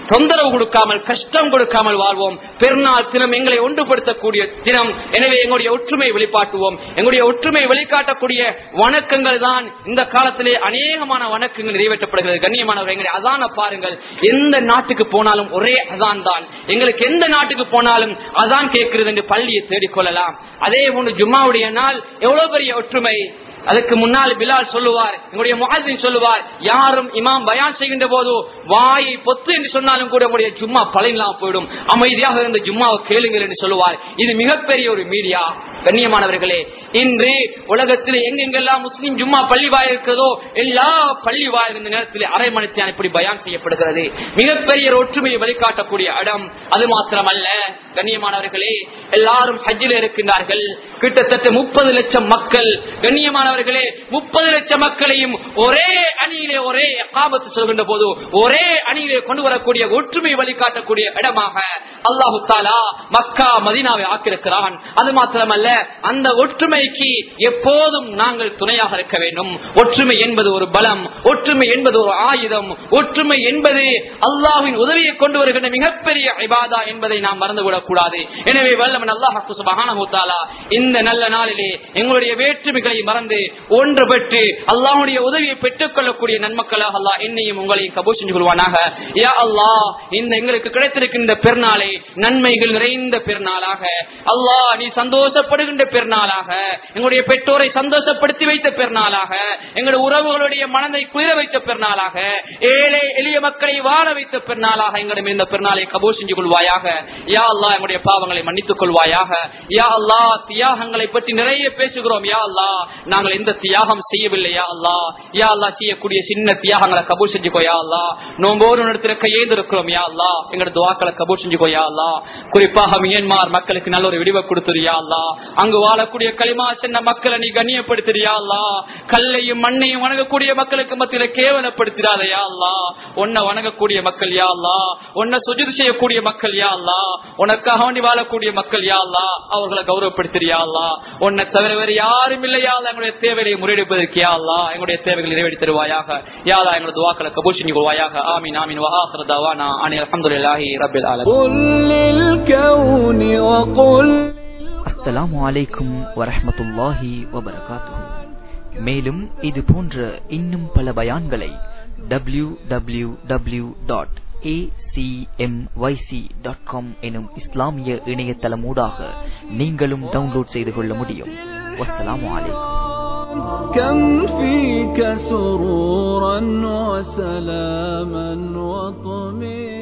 தொந்தரவு கொடுக்காமல் கஷ்டம் கொடுக்காமல் வாழ்வோம் பெருநாள் தினம் எங்களை ஒன்றுபடுத்தக்கூடிய தினம் எனவே எங்களுடைய ஒற்றுமை வெளிப்பாட்டுவோம் எங்களுடைய ஒற்றுமை வெளிக்காட்டக்கூடிய வணக்கங்கள் தான் இந்த காலத்திலே அநேகமான வணக்கங்கள் நிறைவேற்றப்படுகிறது கண்ணியமானவர் எங்களை அதான பாருங்கள் எந்த நாட்டுக்கு போனாலும் ஒரே அதான் தான் எங்களுக்கு எந்த நாட்டுக்கு போனாலும் அதான் கேட்கிறது என்று பள்ளியை தேடிக்கொள்ளலாம் அதே போன்று ஜும்மாவுடைய நாள் எவ்வளவு பெரிய ஒற்றுமை அதுக்கு முன்னால் பிலால் சொல்லுவார் எங்களுடைய முகாசின் சொல்லுவார் யாரும் இமாம் பயான் செய்கின்ற போது வாயை பொத்து என்று சொன்னாலும் கூட உங்களுடைய ஜும்மா பழையலாம் போயிடும் அமைதியாக இருந்த ஜும்மாவை கேளுங்கள் என்று சொல்லுவார் இது மிகப்பெரிய ஒரு மீடியா கண்ணியமானவர்களே இன்று உலகத்தில் எங்கெங்கெல்லாம் முஸ்லிம் ஜும்மா பள்ளி வாய் இருக்கிறதோ எல்லா பள்ளி வாய் இந்த நேரத்தில் அரை மணித்தியான் இப்படி பயான் செய்யப்படுகிறது மிகப்பெரிய ஒரு ஒற்றுமையை வழிகாட்டக்கூடிய இடம் அது மாத்திரமல்ல கண்ணியமானவர்களே எல்லாரும் ஹஜ்ஜில் இருக்கின்றார்கள் கிட்டத்தட்ட முப்பது லட்சம் மக்கள் கண்ணியமானவர்களே முப்பது லட்சம் மக்களையும் ஒரே அணியிலே ஒரே காபத்து சொல்கின்ற போது ஒரே அணியிலே கொண்டு வரக்கூடிய ஒற்றுமை வழிகாட்டக்கூடிய இடமாக அல்லாஹு தாலா மக்கா மதினாவை ஆக்கியிருக்கிறான் அது மாத்திரமல்ல அந்த ஒற்றுமைக்கு எப்போதும் நாங்கள் துணையாக இருக்க வேண்டும் ஒற்றுமை என்பது ஒரு பலம் ஒற்றுமை என்பது ஒரு ஆயுதம் ஒற்றுமை என்பது அல்லாஹ்வின் உதவியை கொண்டு வருகின்ற மிகப்பெரிய இபாதா என்பதை நாம் மறந்துவிடக் கூடாது எனவே வல்லவன் அல்லாஹ் சுபஹானஹு தஆலா இந்த நல்ல நாளிலே எங்களுடைய வேற்றுமைகளை மறந்து ஒன்று பெற்று அல்லாஹ்வுடைய உதவியை பெற்றுக் கொள்ளக்கூடிய நன்மக்களாக அல்லாஹ் என்னையும் உங்களையும் கபூல் செஞ்சு கொள்வானாக யா அல்லாஹ் இந்த எங்களுக்கு கிடைத்திருக்கின்ற பெருநாளை நன்மைகள் நிறைந்த பெருநாளாக அல்லாஹ் நீ சந்தோஷப்படுகின்ற பெருநாளாக எங்களுடைய பெற்றோரை சந்தோஷப்படுத்தி வைத்த பெருநாளாக எங்களுடைய உறவுகளுடைய மனதை குளிர வைத்த பெருநாளாக ஏழை எளிய மக்களை வாழ வைத்த பெருநாளாக எங்களிடம் இந்த பெருநாளை கபூல் செஞ்சு கொள்வாயாக யா அல்லாஹ் எங்களுடைய பாவங்களை மன்னித்துக் கொள்வாயாக யா அல்லாஹ் தியாகங்களை பற்றி நிறைய பேசுகிறோம் யா அல்லாஹ் நாங்கள் எந்த தியாகம் செய்யவில்லை யா அல்லாஹ் யா அல்லாஹ் செய்யக்கூடிய சின்ன தியாகங்களை கபூல் செஞ்சுக்கோ யா அல்லாஹ் நோம்போரு நடத்தின கையேந்து இருக்கிறோம் யா அல்லாஹ் எங்களோட துவாக்களை கபூல் செஞ்சுக்கோ யா அல்லாஹ் குறிப்பாக மியன்மார் மக்களுக்கு நல்ல ஒரு விடிவை கொடுத்துறியா அல்லா அங்கு வாழக்கூடிய களிமா சின்ன மக்களை நீ கண்ணியப்படுத்துறியா அல்லா கல்லையும் மண்ணையும் வணங்கக்கூடிய மக்களுக்கு மத்தியில கேவலப்படுத்திடாதயா அல்லா உன்னை வணங்கக்கூடிய மக்கள் யா அல்லா உன்னை சுஜிது செய்யக்கூடிய மக்கள் யா அல்லா உனக்காக வேண்டி வாழக்கூடிய மக்கள் யா அல்லா அவர்களை கௌரவப்படுத்துறியா அல்லா உன்னை தவிர வேறு யாரும் இல்லையா அல்லா எங்களுடைய தேவையை முறையெடுப்பதற்கு யா அல்லா எங்களுடைய தேவைகளை நிறைவேற்றி தருவாயாக யா அல்லா எங்களுடைய துவாக்களை கபூல் செஞ்சு கொள்வாயாக ஆமீன் ஆமீன் வஹாஹிரு தவானா அனி அல்ஹம்துலில்லாஹி ரப்பில் ஆலமீன் قل للكون وقل அஸ்ஸலாமு அலைக்கும் வரஹ்மத்துல்லாஹி வபரகாத்துஹு மேலும் இது போன்ற இன்னும் பல பயான்களை W W W dot dot com எனும் இஸ்லாமிய இணையதளமூடாக நீங்களும் டவுன்லோட் செய்து கொள்ள முடியும் வஸ்ஸலாமு அலைக்கும் كم فيك سرورا وسلاما وطمئنا